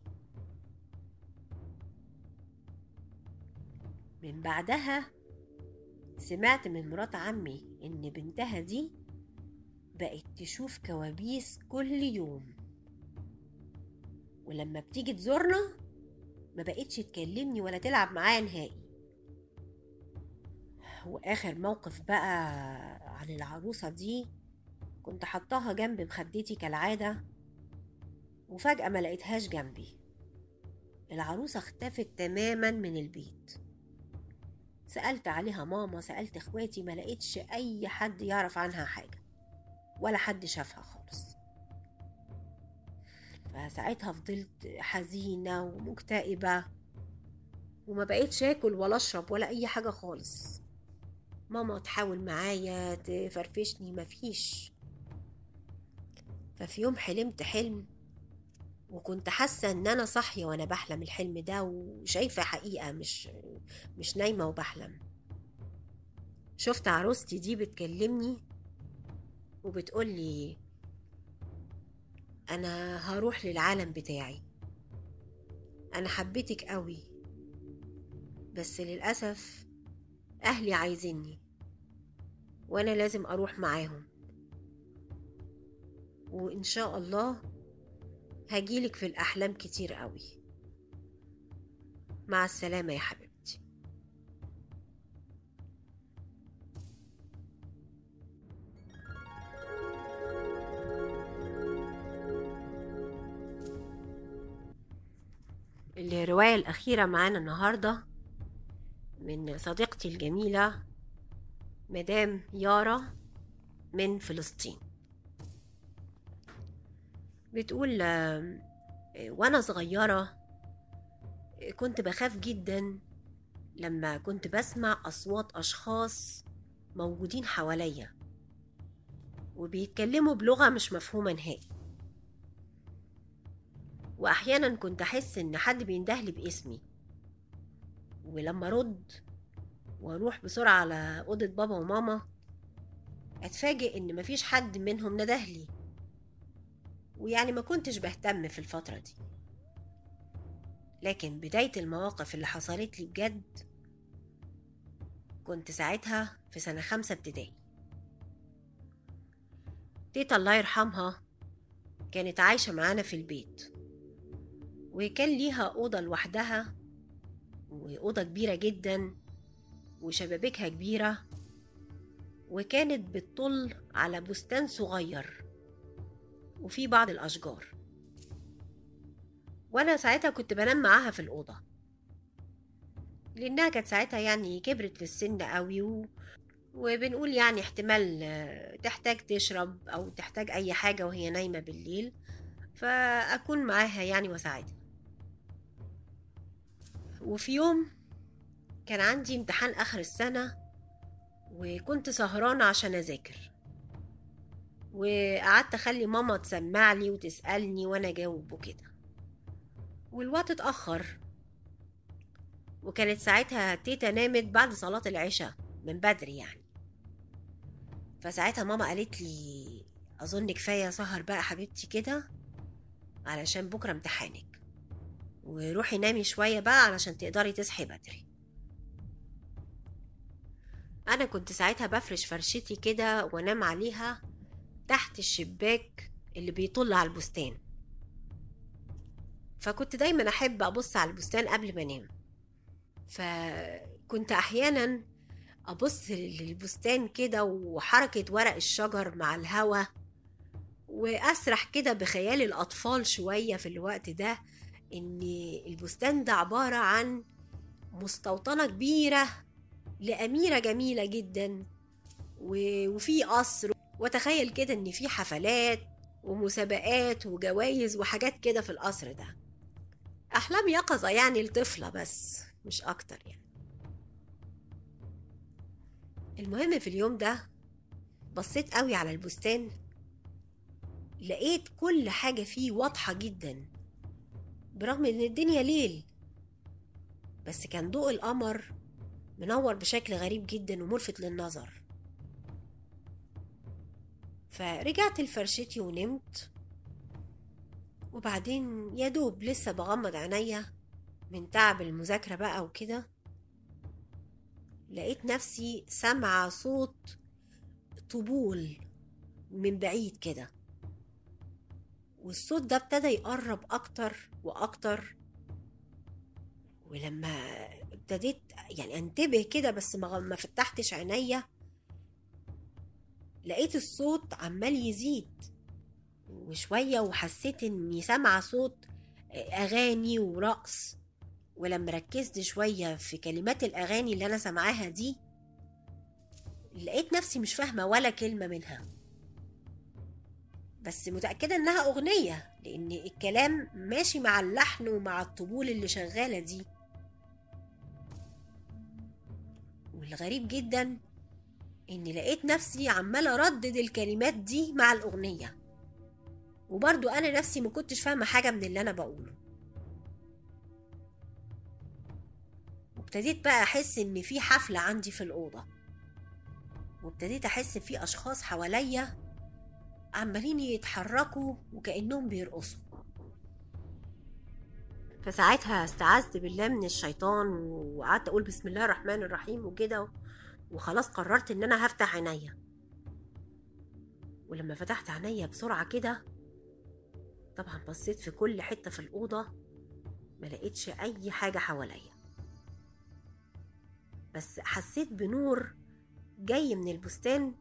من بعدها سمعت من مرات عمي ان بنتها دي بقت تشوف كوابيس كل يوم ولما بتيجي تزورنا ما بقتش تكلمني ولا تلعب معايا نهائي واخر موقف بقى عن العروسه دي كنت حطاها جنب مخدتي كالعاده وفجاه ما لقيتهاش جنبي العروسه اختفت تماما من البيت سالت عليها ماما سالت اخواتي ما لقيتش اي حد يعرف عنها حاجه ولا حد شافها خالص فساعتها فضلت حزينه ومكتئبه وما بقيتش اكل ولا اشرب ولا اي حاجه خالص ماما تحاول معايا تفرفشني مفيش ففي يوم حلمت حلم وكنت حاسة ان انا صاحية وانا بحلم الحلم ده وشايفة حقيقة مش مش نايمة وبحلم شفت عروستي دي بتكلمني وبتقولي انا هروح للعالم بتاعي انا حبيتك قوي بس للأسف أهلي عايزيني وأنا لازم أروح معاهم وإن شاء الله هجيلك في الأحلام كتير قوي مع السلامة يا حبيبتي الرواية الأخيرة معانا النهاردة من صديقتي الجميلة مدام يارا من فلسطين بتقول وانا صغيرة كنت بخاف جدا لما كنت بسمع أصوات أشخاص موجودين حواليا وبيتكلموا بلغة مش مفهومة نهائي وأحيانا كنت أحس إن حد بيندهلي باسمي ولما أرد وأروح بسرعة على أوضة بابا وماما أتفاجئ إن مفيش حد منهم ندهلي ويعني ما كنتش بهتم في الفترة دي لكن بداية المواقف اللي حصلت لي بجد كنت ساعتها في سنة خمسة ابتدائي تيتا الله يرحمها كانت عايشة معانا في البيت وكان ليها أوضة لوحدها وأوضة كبيرة جدا وشبابيكها كبيرة وكانت بتطل على بستان صغير وفي بعض الأشجار وأنا ساعتها كنت بنام معاها في الأوضة لأنها كانت ساعتها يعني كبرت في السن قوي و... وبنقول يعني احتمال تحتاج تشرب أو تحتاج أي حاجة وهي نايمة بالليل فأكون معاها يعني وأساعدها وفي يوم كان عندي امتحان آخر السنة وكنت سهرانة عشان أذاكر وقعدت أخلي ماما تسمع لي وتسألني وأنا أجاوب وكده والوقت اتأخر وكانت ساعتها تيتا نامت بعد صلاة العشاء من بدري يعني فساعتها ماما قالت لي أظن كفاية سهر بقى حبيبتي كده علشان بكرة امتحانك وروحي نامي شوية بقى علشان تقدري تصحي بدري أنا كنت ساعتها بفرش فرشتي كده وأنام عليها تحت الشباك اللي بيطل على البستان فكنت دايما أحب أبص على البستان قبل ما أنام فكنت أحيانا أبص للبستان كده وحركة ورق الشجر مع الهوا وأسرح كده بخيال الأطفال شوية في الوقت ده ان البستان ده عبارة عن مستوطنة كبيرة لأميرة جميلة جدا و- وفي قصر وتخيل كده ان في حفلات ومسابقات وجوائز وحاجات كده في القصر ده أحلام يقظة يعني لطفلة بس مش أكتر يعني المهم في اليوم ده بصيت قوي على البستان لقيت كل حاجة فيه واضحة جدا برغم ان الدنيا ليل بس كان ضوء القمر منور بشكل غريب جدا وملفت للنظر فرجعت لفرشتي ونمت وبعدين يا دوب لسه بغمض عينيا من تعب المذاكرة بقى وكده لقيت نفسي سامعة صوت طبول من بعيد كده والصوت ده ابتدى يقرب أكتر وأكتر ولما ابتديت يعني انتبه كده بس ما ما فتحتش عينيا لقيت الصوت عمال يزيد وشوية وحسيت اني سامعة صوت اغاني ورقص ولما ركزت شوية في كلمات الاغاني اللي انا سامعاها دي لقيت نفسي مش فاهمة ولا كلمة منها بس متأكدة انها اغنية لان الكلام ماشي مع اللحن ومع الطبول اللي شغالة دي والغريب جدا اني لقيت نفسي عمالة اردد الكلمات دي مع الاغنية وبرضو انا نفسي ما كنتش فاهمة حاجة من اللي انا بقوله وابتديت بقى احس ان في حفلة عندي في الأوضة وابتديت احس في اشخاص حواليا عمالين يتحركوا وكأنهم بيرقصوا فساعتها استعذت بالله من الشيطان وقعدت اقول بسم الله الرحمن الرحيم وكده وخلاص قررت ان انا هفتح عينيا ولما فتحت عينيا بسرعة كده طبعا بصيت في كل حتة في الأوضة ما لقيتش أي حاجة حواليا بس حسيت بنور جاي من البستان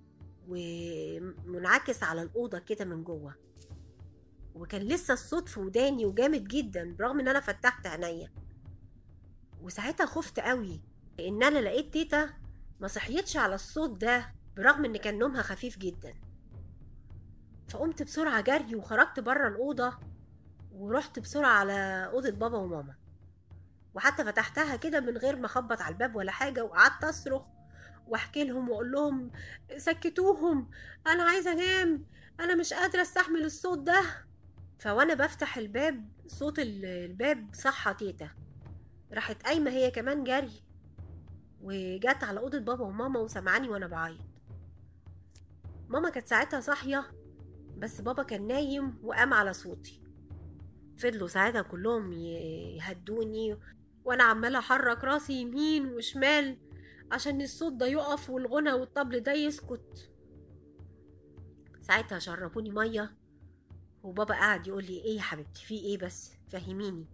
ومنعكس على الأوضة كده من جوه وكان لسه الصوت في وداني وجامد جدا برغم ان انا فتحت عينيا وساعتها خفت قوي لان انا لقيت تيتا ما صحيتش على الصوت ده برغم ان كان نومها خفيف جدا فقمت بسرعة جري وخرجت بره الأوضة ورحت بسرعة على أوضة بابا وماما وحتى فتحتها كده من غير ما اخبط على الباب ولا حاجة وقعدت أصرخ واحكي لهم واقول لهم سكتوهم انا عايزه انام انا مش قادره استحمل الصوت ده فوانا بفتح الباب صوت الباب صحى تيتا راحت قايمه هي كمان جري وجت على اوضه بابا وماما وسمعاني وانا بعيط ماما كانت ساعتها صاحيه بس بابا كان نايم وقام على صوتي فضلوا ساعتها كلهم يهدوني وانا عماله احرك راسي يمين وشمال عشان الصوت ده يقف والغنى والطبل ده يسكت ساعتها شربوني ميه وبابا قعد يقول لي ايه يا حبيبتي في ايه بس فهميني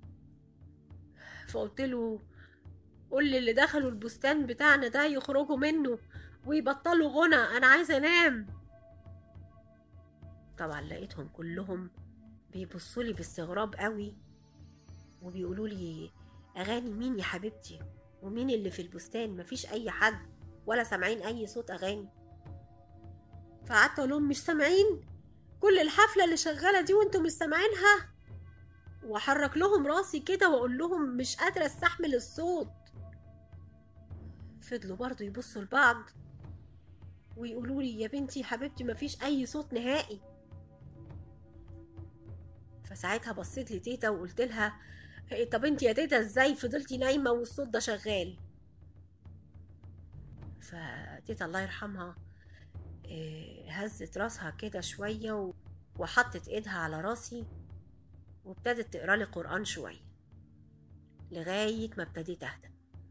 فقلت له قول لي اللي دخلوا البستان بتاعنا ده يخرجوا منه ويبطلوا غنى انا عايزه انام طبعا لقيتهم كلهم بيبصوا لي باستغراب قوي وبيقولوا لي اغاني مين يا حبيبتي ومين اللي في البستان مفيش اي حد ولا سامعين اي صوت اغاني فقعدت اقول لهم مش سامعين كل الحفله اللي شغاله دي وانتم مش سامعينها واحرك لهم راسي كده واقول لهم مش قادره استحمل الصوت فضلوا برضو يبصوا لبعض ويقولوا لي يا بنتي حبيبتي مفيش اي صوت نهائي فساعتها بصيت لتيتا وقلت لها طب انت يا تيتا ازاي فضلتي نايمه والصوت ده شغال فتيتا الله يرحمها هزت راسها كده شويه وحطت ايدها على راسي وابتدت تقرا لي قران شويه لغايه ما ابتديت اهدى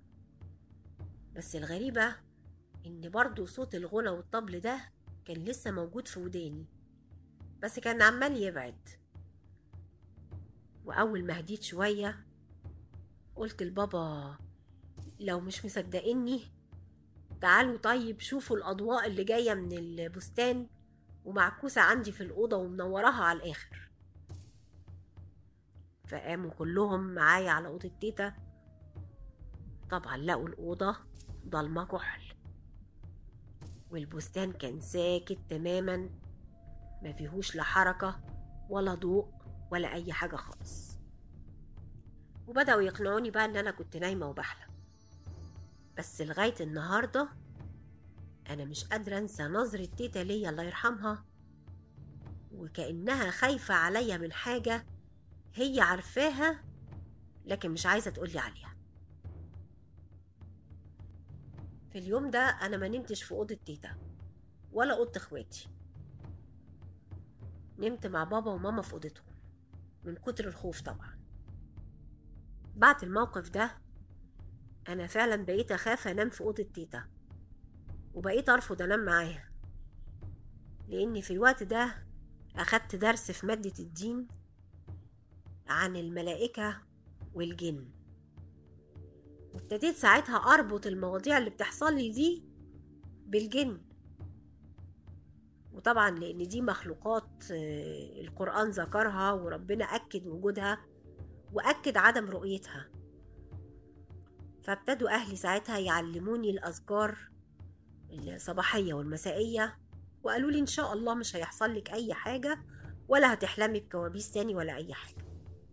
بس الغريبه ان برضو صوت الغنى والطبل ده كان لسه موجود في وداني بس كان عمال يبعد وأول ما هديت شوية قلت لبابا لو مش مصدقيني تعالوا طيب شوفوا الأضواء اللي جاية من البستان ومعكوسة عندي في الأوضة ومنوراها على الآخر فقاموا كلهم معايا على أوضة تيتا طبعا لقوا الأوضة ضلمة كحل والبستان كان ساكت تماما ما فيهوش لا حركة ولا ضوء ولا أي حاجة خالص وبدأوا يقنعوني بقى إن أنا كنت نايمة وبحلم بس لغاية النهاردة أنا مش قادرة أنسى نظرة تيتا ليا الله يرحمها وكأنها خايفة عليا من حاجة هي عارفاها لكن مش عايزة تقولي عليها في اليوم ده أنا ما نمتش في أوضة تيتا ولا أوضة إخواتي نمت مع بابا وماما في أوضتهم من كتر الخوف طبعا بعد الموقف ده أنا فعلا بقيت أخاف أنام في أوضة تيتا وبقيت أرفض أنام معاها لأني في الوقت ده أخدت درس في مادة الدين عن الملائكة والجن وابتديت ساعتها أربط المواضيع اللي بتحصل لي دي بالجن وطبعا لأن دي مخلوقات آه، القرآن ذكرها وربنا أكد وجودها وأكد عدم رؤيتها فابتدوا أهلي ساعتها يعلموني الأذكار الصباحية والمسائية وقالوا لي إن شاء الله مش هيحصل لك أي حاجة ولا هتحلمي بكوابيس تاني ولا أي حاجة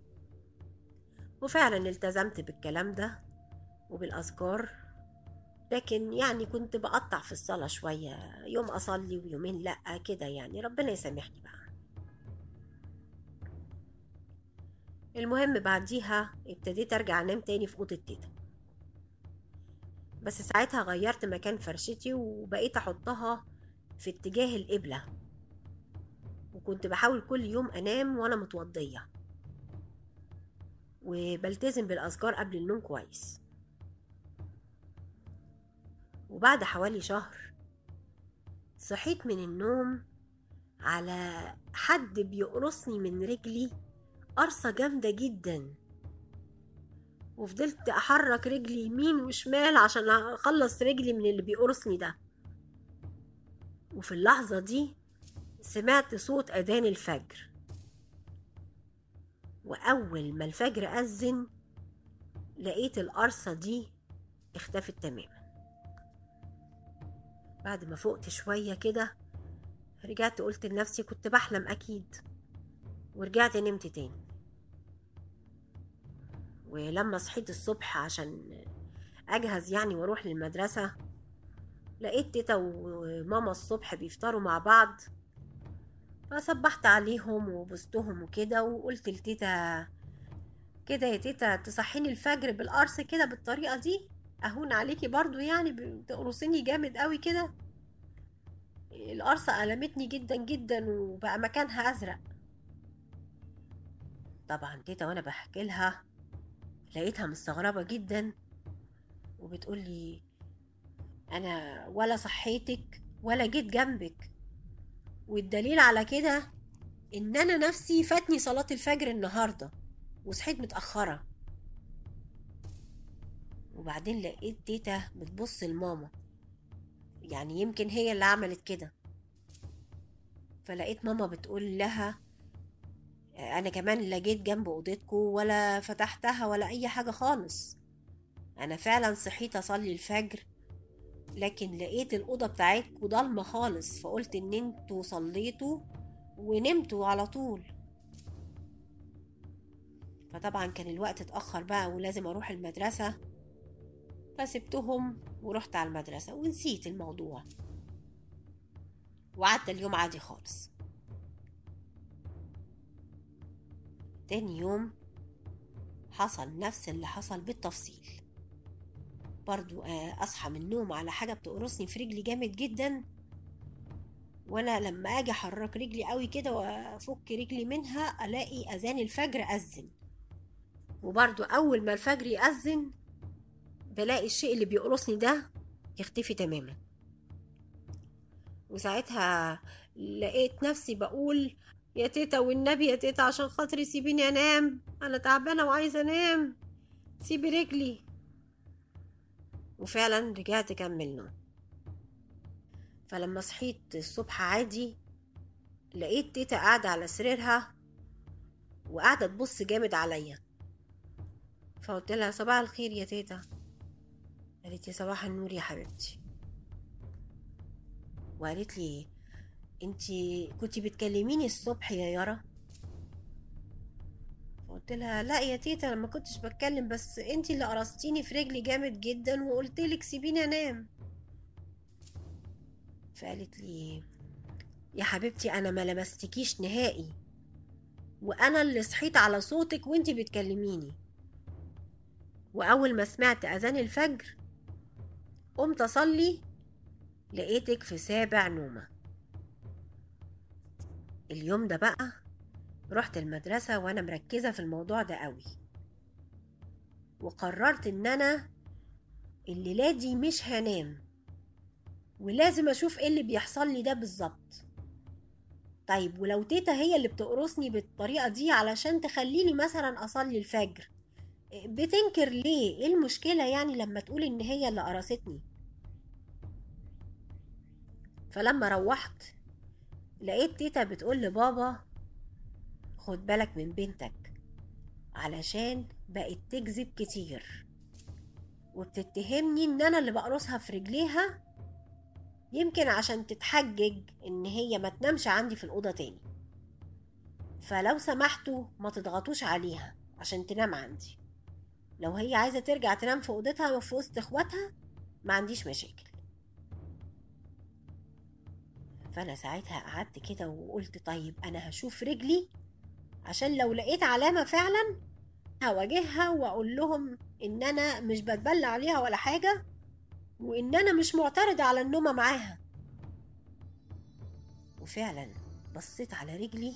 وفعلا التزمت بالكلام ده وبالأذكار لكن يعني كنت بقطع في الصلاة شوية يوم أصلي ويومين لأ كده يعني ربنا يسامحني بقى المهم بعديها ابتديت أرجع أنام تاني في أوضة تيتا بس ساعتها غيرت مكان فرشتي وبقيت أحطها في اتجاه القبلة وكنت بحاول كل يوم أنام وأنا متوضية وبلتزم بالأذكار قبل النوم كويس وبعد حوالي شهر صحيت من النوم على حد بيقرصني من رجلي قرصة جامدة جدا وفضلت أحرك رجلي يمين وشمال عشان أخلص رجلي من اللي بيقرصني ده وفي اللحظة دي سمعت صوت أذان الفجر وأول ما الفجر أذن لقيت القرصة دي اختفت تماما بعد ما فقت شوية كده رجعت قلت لنفسي كنت بحلم أكيد ورجعت نمت تاني ولما صحيت الصبح عشان أجهز يعني وأروح للمدرسة لقيت تيتا وماما الصبح بيفطروا مع بعض فصبحت عليهم وبستهم وكده وقلت لتيتا كده يا تيتا تصحيني الفجر بالقرص كده بالطريقة دي أهون عليكي برضو يعني بتقرصيني جامد قوي كده القرصة ألمتني جدا جدا وبقى مكانها أزرق طبعا تيتا وأنا بحكي لها لقيتها مستغربة جدا وبتقولي أنا ولا صحيتك ولا جيت جنبك والدليل على كده إن أنا نفسي فاتني صلاة الفجر النهاردة وصحيت متأخرة وبعدين لقيت تيتا بتبص لماما يعني يمكن هي اللي عملت كده فلقيت ماما بتقول لها انا كمان لا جيت جنب اوضتكم ولا فتحتها ولا اي حاجه خالص انا فعلا صحيت اصلي الفجر لكن لقيت الاوضه بتاعتكم ضلمه خالص فقلت ان انتوا صليتوا ونمتوا على طول فطبعا كان الوقت اتاخر بقى ولازم اروح المدرسه فسبتهم ورحت على المدرسه ونسيت الموضوع وعدى اليوم عادي خالص تاني يوم حصل نفس اللي حصل بالتفصيل برضو أصحى من النوم على حاجة بتقرصني في رجلي جامد جدا وأنا لما أجي أحرك رجلي قوي كده وأفك رجلي منها ألاقي أذان الفجر أذن وبرضو أول ما الفجر يأذن بلاقي الشيء اللي بيقرصني ده يختفي تماما وساعتها لقيت نفسي بقول يا تيتا والنبي يا تيتا عشان خاطري سيبيني انام انا تعبانه وعايزه انام سيبي رجلي وفعلا رجعت اكمل نوم فلما صحيت الصبح عادي لقيت تيتا قاعدة على سريرها وقاعدة تبص جامد عليا فقلت لها صباح الخير يا تيتا قالت لي صباح النور يا حبيبتي وقالت لي انتي كنتي بتكلميني الصبح يا يارا قلت لها لا يا تيتا انا ما كنتش بتكلم بس انتي اللي قرصتيني في رجلي جامد جدا وقلت لك سيبيني انام فقالت لي يا حبيبتي انا ما لمستكيش نهائي وانا اللي صحيت على صوتك وانتي بتكلميني واول ما سمعت اذان الفجر قمت اصلي لقيتك في سابع نومه اليوم ده بقى رحت المدرسة وأنا مركزة في الموضوع ده قوي وقررت إن أنا الليلة دي مش هنام ولازم أشوف إيه اللي بيحصل لي ده بالظبط طيب ولو تيتا هي اللي بتقرصني بالطريقة دي علشان تخليني مثلا أصلي الفجر بتنكر ليه ايه المشكلة يعني لما تقول ان هي اللي قرصتني فلما روحت لقيت تيتا بتقول لبابا خد بالك من بنتك علشان بقت تكذب كتير وبتتهمني ان انا اللي بقرصها في رجليها يمكن عشان تتحجج ان هي ما تنامش عندي في الأوضة تاني فلو سمحتوا ما تضغطوش عليها عشان تنام عندي لو هي عايزة ترجع تنام في أوضتها وفي وسط اخواتها ما عنديش مشاكل فأنا ساعتها قعدت كده وقلت طيب أنا هشوف رجلي عشان لو لقيت علامة فعلا هواجهها وأقول لهم إن أنا مش بتبلى عليها ولا حاجة وإن أنا مش معترضة على النومة معاها وفعلا بصيت على رجلي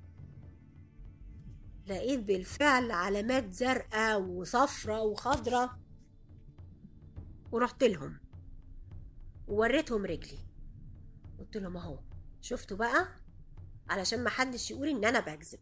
لقيت بالفعل علامات زرقاء وصفرة وخضرة ورحت لهم ووريتهم رجلي قلت لهم اهو شفتوا بقى علشان محدش يقول ان انا بكذب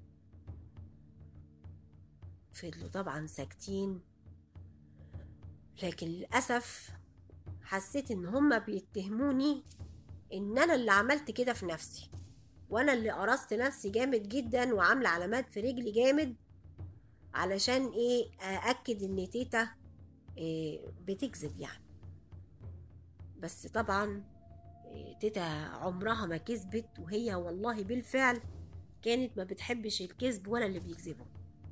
فضلوا طبعا ساكتين لكن للأسف حسيت ان هما بيتهموني ان انا اللي عملت كده في نفسي وانا اللي قرصت نفسي جامد جدا وعامله علامات في رجلي جامد علشان ايه ااكد ان تيتا إيه بتكذب يعني بس طبعا إيه تيتا عمرها ما كذبت وهي والله بالفعل كانت ما بتحبش الكذب ولا اللي بيكذبوا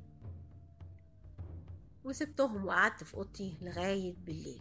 وسبتهم وقعدت في اوضتي لغايه بالليل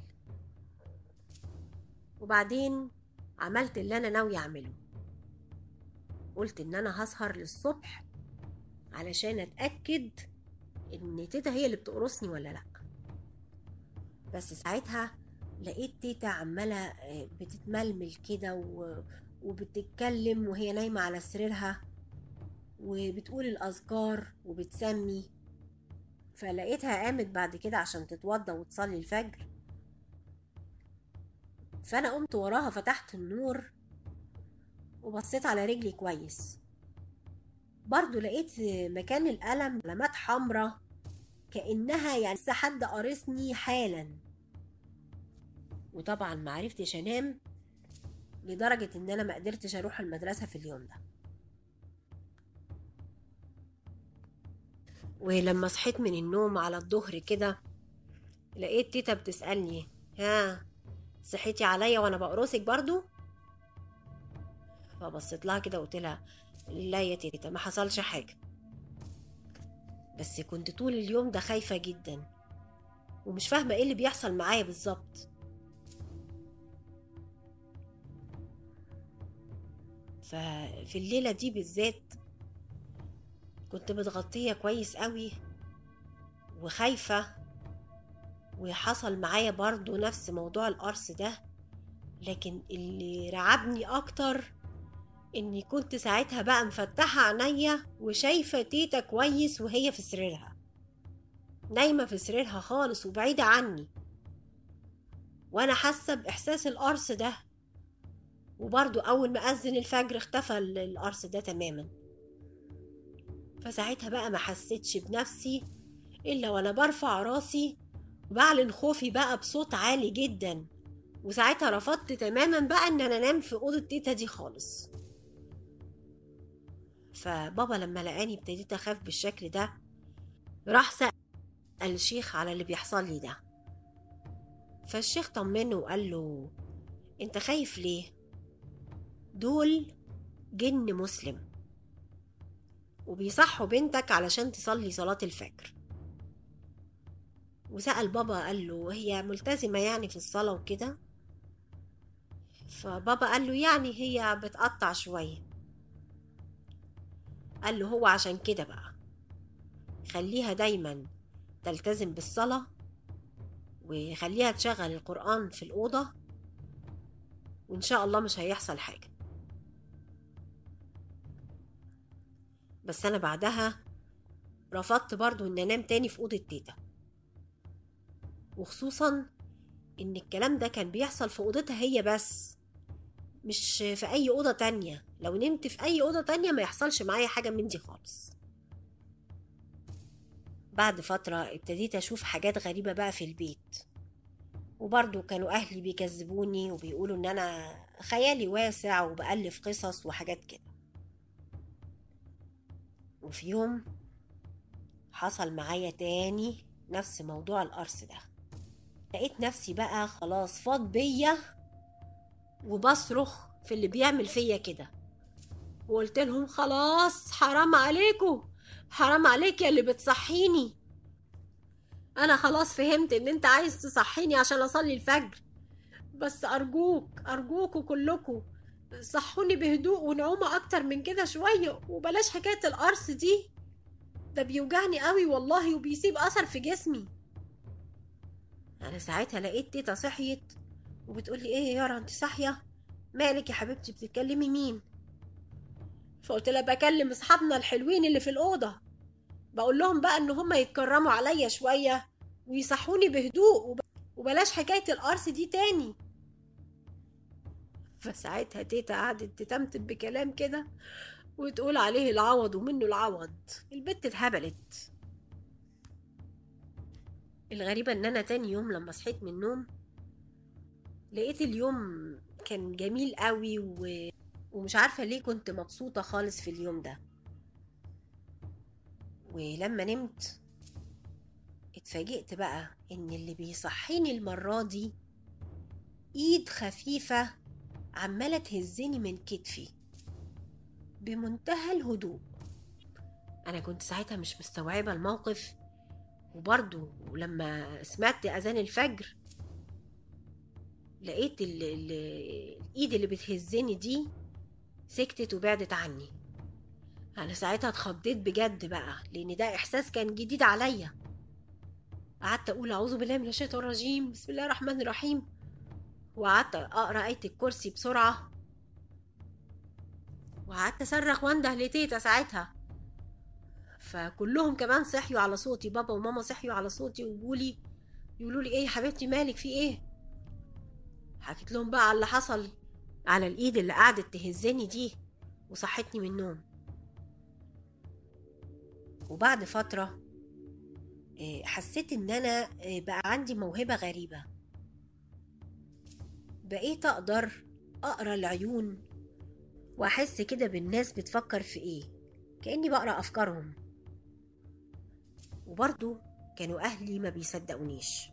وبعدين عملت اللي انا ناوي اعمله قلت ان انا هسهر للصبح علشان اتاكد ان تيتا هي اللي بتقرصني ولا لا بس ساعتها لقيت تيتا عماله بتتململ كده و... وبتتكلم وهي نايمه على سريرها وبتقول الاذكار وبتسمي فلقيتها قامت بعد كده عشان تتوضى وتصلي الفجر فانا قمت وراها فتحت النور وبصيت على رجلي كويس برضو لقيت مكان الألم علامات حمرة كأنها يعني لسه حد قارصني حالا وطبعا معرفتش انام لدرجة ان انا ما قدرتش اروح المدرسة في اليوم ده ولما صحيت من النوم على الظهر كده لقيت تيتا بتسألني ها صحيتي عليا وانا بقرصك برضو فبصيت لها كده وقلت لها لا يا تيتا ما حصلش حاجه بس كنت طول اليوم ده خايفه جدا ومش فاهمه ايه اللي بيحصل معايا بالظبط ففي الليله دي بالذات كنت متغطيه كويس قوي وخايفه وحصل معايا برضو نفس موضوع القرص ده لكن اللي رعبني اكتر اني كنت ساعتها بقى مفتحة عينيا وشايفة تيتا كويس وهي في سريرها نايمة في سريرها خالص وبعيدة عني وانا حاسة باحساس القرص ده وبرضو اول ما اذن الفجر اختفى القرص ده تماما فساعتها بقى ما حسيتش بنفسي الا وانا برفع راسي وبعلن خوفي بقى بصوت عالي جدا وساعتها رفضت تماما بقى ان انا انام في اوضه تيتا دي خالص فبابا لما لقاني ابتديت اخاف بالشكل ده راح سأل الشيخ على اللي بيحصل لي ده فالشيخ طمنه وقال له انت خايف ليه دول جن مسلم وبيصحوا بنتك علشان تصلي صلاة الفجر وسأل بابا قال له هي ملتزمة يعني في الصلاة وكده فبابا قال له يعني هي بتقطع شوية قال له هو عشان كده بقى خليها دايما تلتزم بالصلاة وخليها تشغل القرآن في الأوضة وإن شاء الله مش هيحصل حاجة بس أنا بعدها رفضت برضو إن أنام تاني في أوضة تيتا وخصوصا إن الكلام ده كان بيحصل في أوضتها هي بس مش في أي أوضة تانية لو نمت في أي أوضة تانية ما يحصلش معايا حاجة من دي خالص بعد فترة ابتديت أشوف حاجات غريبة بقى في البيت وبرضه كانوا أهلي بيكذبوني وبيقولوا إن أنا خيالي واسع وبألف قصص وحاجات كده وفي يوم حصل معايا تاني نفس موضوع القرص ده لقيت نفسي بقى خلاص فاض بيا وبصرخ في اللي بيعمل فيا كده وقلت لهم خلاص حرام عليكم حرام عليك يا اللي بتصحيني انا خلاص فهمت ان انت عايز تصحيني عشان اصلي الفجر بس ارجوك ارجوكوا كلكوا صحوني بهدوء ونعومة اكتر من كده شوية وبلاش حكاية القرص دي ده بيوجعني قوي والله وبيسيب اثر في جسمي انا ساعتها لقيت تيتا صحيت وبتقولي ايه يا يارا انت صاحية مالك يا حبيبتي بتتكلمي مين فقلت لها بكلم اصحابنا الحلوين اللي في الاوضه بقول لهم بقى ان هم يتكرموا عليا شويه ويصحوني بهدوء وب... وبلاش حكايه القرص دي تاني فساعتها تيتا قعدت تتمتم بكلام كده وتقول عليه العوض ومنه العوض البت اتهبلت الغريبة ان انا تاني يوم لما صحيت من النوم لقيت اليوم كان جميل قوي و... ومش عارفة ليه كنت مبسوطة خالص في اليوم ده ولما نمت اتفاجئت بقى ان اللي بيصحيني المرة دي ايد خفيفة عمالة تهزني من كتفي بمنتهى الهدوء انا كنت ساعتها مش مستوعبة الموقف وبرضه لما سمعت اذان الفجر لقيت ال ال الايد اللي بتهزني دي سكتت وبعدت عني انا ساعتها اتخضيت بجد بقى لان ده احساس كان جديد عليا قعدت اقول اعوذ بالله من الشيطان الرجيم بسم الله الرحمن الرحيم وقعدت اقرا ايه الكرسي بسرعه وقعدت اصرخ وانده لتيتا ساعتها فكلهم كمان صحيوا على صوتي بابا وماما صحيوا على صوتي ويقولي يقولوا لي ايه يا حبيبتي مالك في ايه حكيت لهم بقى على اللي حصل على الايد اللي قعدت تهزني دي وصحتني من النوم وبعد فترة حسيت ان انا بقى عندي موهبة غريبة بقيت اقدر اقرا العيون واحس كده بالناس بتفكر في ايه كاني بقرا افكارهم وبرضو كانوا اهلي ما بيصدقونيش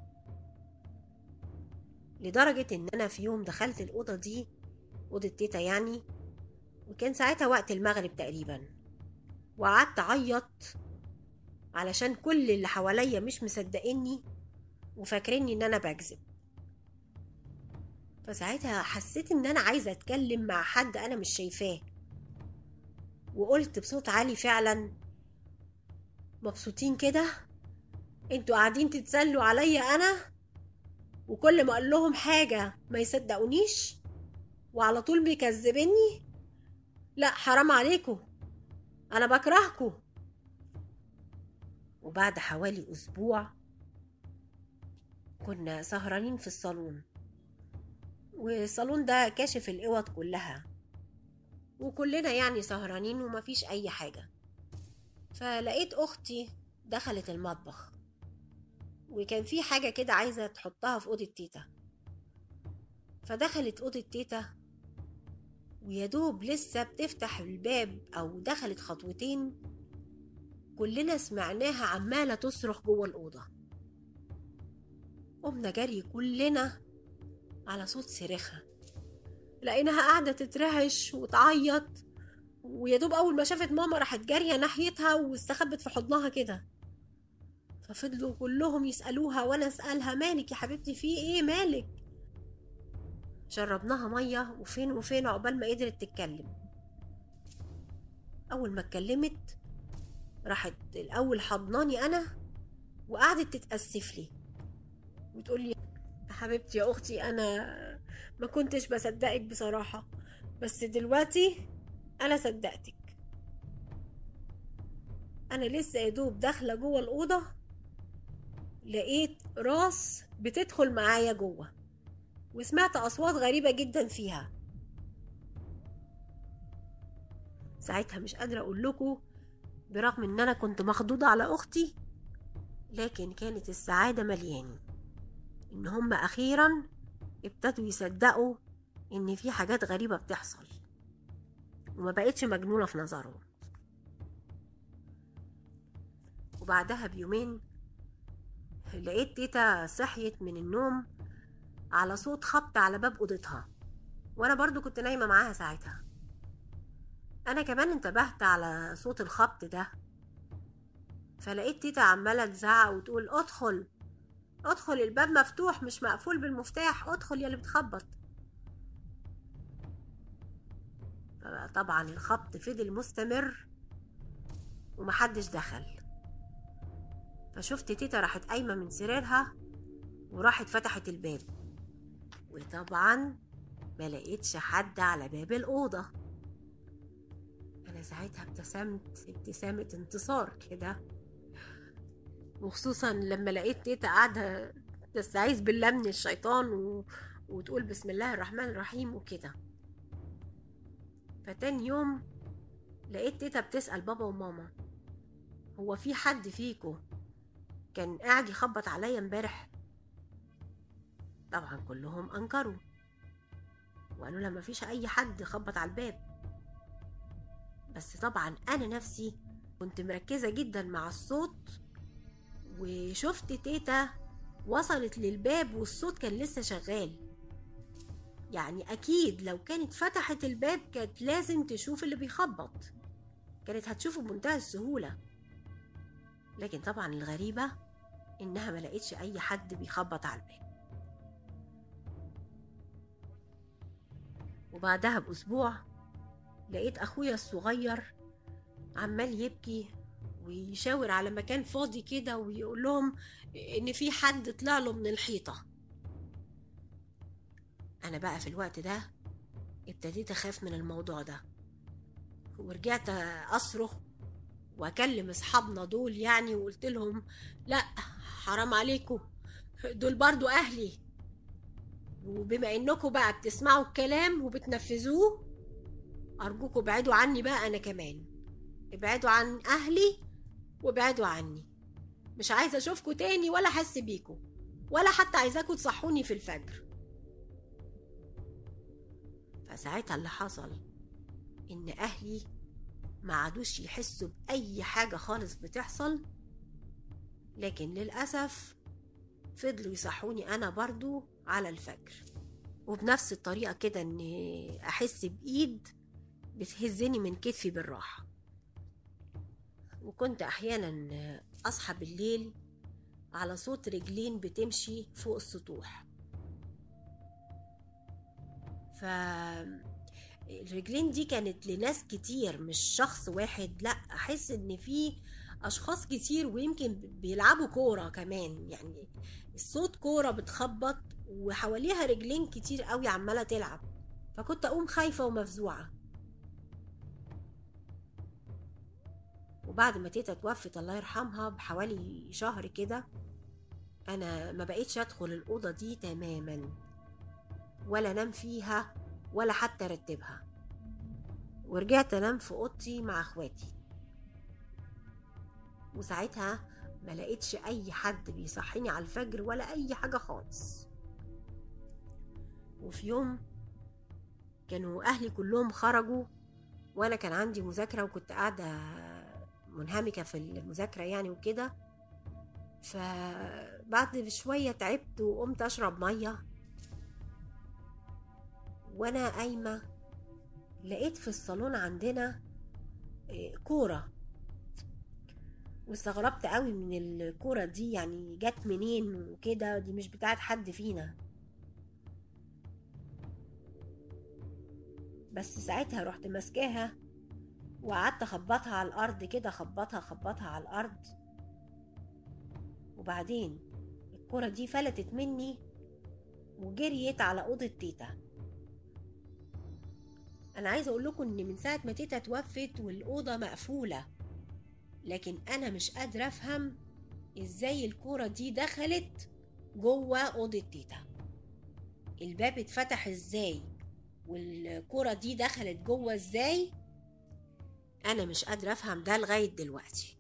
لدرجة إن أنا في يوم دخلت الأوضة دي أوضة تيتا يعني وكان ساعتها وقت المغرب تقريبا وقعدت أعيط علشان كل اللي حواليا مش مصدقيني وفاكريني إن أنا بكذب فساعتها حسيت إن أنا عايزة أتكلم مع حد أنا مش شايفاه وقلت بصوت عالي فعلا مبسوطين كده انتوا قاعدين تتسلوا عليا انا وكل ما اقول لهم حاجه ما يصدقونيش وعلى طول بيكذبني لا حرام عليكم انا بكرهكم وبعد حوالي اسبوع كنا سهرانين في الصالون والصالون ده كاشف الاوض كلها وكلنا يعني سهرانين ومفيش اي حاجه فلقيت اختي دخلت المطبخ وكان في حاجة كده عايزة تحطها في أوضة تيتا فدخلت أوضة تيتا ويدوب لسه بتفتح الباب أو دخلت خطوتين كلنا سمعناها عمالة تصرخ جوه الأوضة قمنا جري كلنا على صوت صريخها لقيناها قاعدة تترعش وتعيط ويدوب أول ما شافت ماما راحت جارية ناحيتها واستخبت في حضنها كده ففضلوا كلهم يسألوها وأنا أسألها مالك يا حبيبتي في إيه مالك شربناها مية وفين وفين عقبال ما قدرت تتكلم أول ما اتكلمت راحت الأول حضناني أنا وقعدت تتأسف لي وتقول لي يا حبيبتي يا أختي أنا ما كنتش بصدقك بصراحة بس دلوقتي أنا صدقتك أنا لسه يا دوب داخلة جوه الأوضة لقيت راس بتدخل معايا جوه وسمعت أصوات غريبة جدا فيها ساعتها مش قادرة أقول لكم برغم إن أنا كنت مخضوضة على أختي لكن كانت السعادة ملياني إن هم أخيرا ابتدوا يصدقوا إن في حاجات غريبة بتحصل وما بقتش مجنونة في نظرهم وبعدها بيومين لقيت تيتا صحيت من النوم على صوت خبط على باب أوضتها وأنا برضو كنت نايمة معاها ساعتها أنا كمان انتبهت على صوت الخبط ده فلقيت تيتا عمالة تزعق وتقول ادخل ادخل الباب مفتوح مش مقفول بالمفتاح ادخل يا اللي بتخبط طبعا الخبط فضل مستمر ومحدش دخل فشفت تيتا راحت قايمة من سريرها وراحت فتحت الباب وطبعا ما لقيتش حد على باب الأوضة أنا ساعتها ابتسمت ابتسامة انتصار كده وخصوصا لما لقيت تيتا قاعدة تستعيذ بالله من الشيطان و... وتقول بسم الله الرحمن الرحيم وكده فتاني يوم لقيت تيتا بتسأل بابا وماما هو في حد فيكو كان قاعد يخبط عليا امبارح طبعا كلهم انكروا وقالوا لها مفيش اي حد خبط على الباب بس طبعا انا نفسي كنت مركزه جدا مع الصوت وشفت تيتا وصلت للباب والصوت كان لسه شغال يعني اكيد لو كانت فتحت الباب كانت لازم تشوف اللي بيخبط كانت هتشوفه بمنتهى السهوله لكن طبعا الغريبه انها ما لقيتش اي حد بيخبط على الباب وبعدها بأسبوع لقيت أخويا الصغير عمال يبكي ويشاور على مكان فاضي كده ويقول لهم إن في حد طلع له من الحيطة أنا بقى في الوقت ده ابتديت أخاف من الموضوع ده ورجعت أصرخ وأكلم أصحابنا دول يعني وقلت لهم لأ حرام عليكم دول برضو أهلي وبما انكم بقى بتسمعوا الكلام وبتنفذوه ارجوكم ابعدوا عني بقى انا كمان ابعدوا عن اهلي وابعدوا عني مش عايزه اشوفكم تاني ولا احس بيكم ولا حتى عايزاكم تصحوني في الفجر فساعتها اللي حصل ان اهلي ما عادوش يحسوا باي حاجه خالص بتحصل لكن للاسف فضلوا يصحوني انا برضو على الفجر وبنفس الطريقة كده ان احس بايد بتهزني من كتفي بالراحة وكنت احيانا اصحى بالليل على صوت رجلين بتمشي فوق السطوح ف الرجلين دي كانت لناس كتير مش شخص واحد لا احس ان في اشخاص كتير ويمكن بيلعبوا كوره كمان يعني الصوت كوره بتخبط وحواليها رجلين كتير قوي عماله تلعب فكنت اقوم خايفه ومفزوعه وبعد ما تيتا توفت الله يرحمها بحوالي شهر كده انا ما بقيتش ادخل الاوضه دي تماما ولا انام فيها ولا حتى ارتبها ورجعت انام في اوضتي مع اخواتي وساعتها ما لقيتش اي حد بيصحيني على الفجر ولا اي حاجه خالص وفي يوم كانوا أهلي كلهم خرجوا وأنا كان عندي مذاكرة وكنت قاعدة منهمكة في المذاكرة يعني وكده فبعد شوية تعبت وقمت أشرب مية وأنا قايمة لقيت في الصالون عندنا آه، كورة واستغربت قوي من الكورة دي يعني جت منين وكده دي مش بتاعت حد فينا بس ساعتها رحت ماسكاها وقعدت اخبطها على الارض كده خبطها خبطها على الارض وبعدين الكرة دي فلتت مني وجريت على أوضة تيتا أنا عايزة أقول لكم إن من ساعة ما تيتا توفت والأوضة مقفولة لكن أنا مش قادرة أفهم إزاي الكورة دي دخلت جوه أوضة تيتا الباب اتفتح إزاي والكورة دي دخلت جوه إزاي أنا مش قادرة أفهم ده لغاية دلوقتي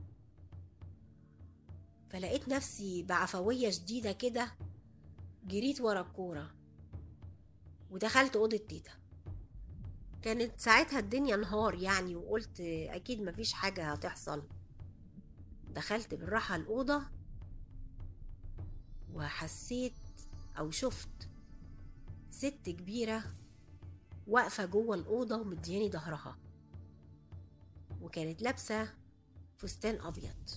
فلقيت نفسي بعفوية شديدة كده جريت ورا الكورة ودخلت أوضة تيتا كانت ساعتها الدنيا نهار يعني وقلت أكيد مفيش حاجة هتحصل دخلت بالراحة الأوضة وحسيت أو شفت ست كبيرة واقفة جوه الأوضة ومدياني ظهرها وكانت لابسة فستان أبيض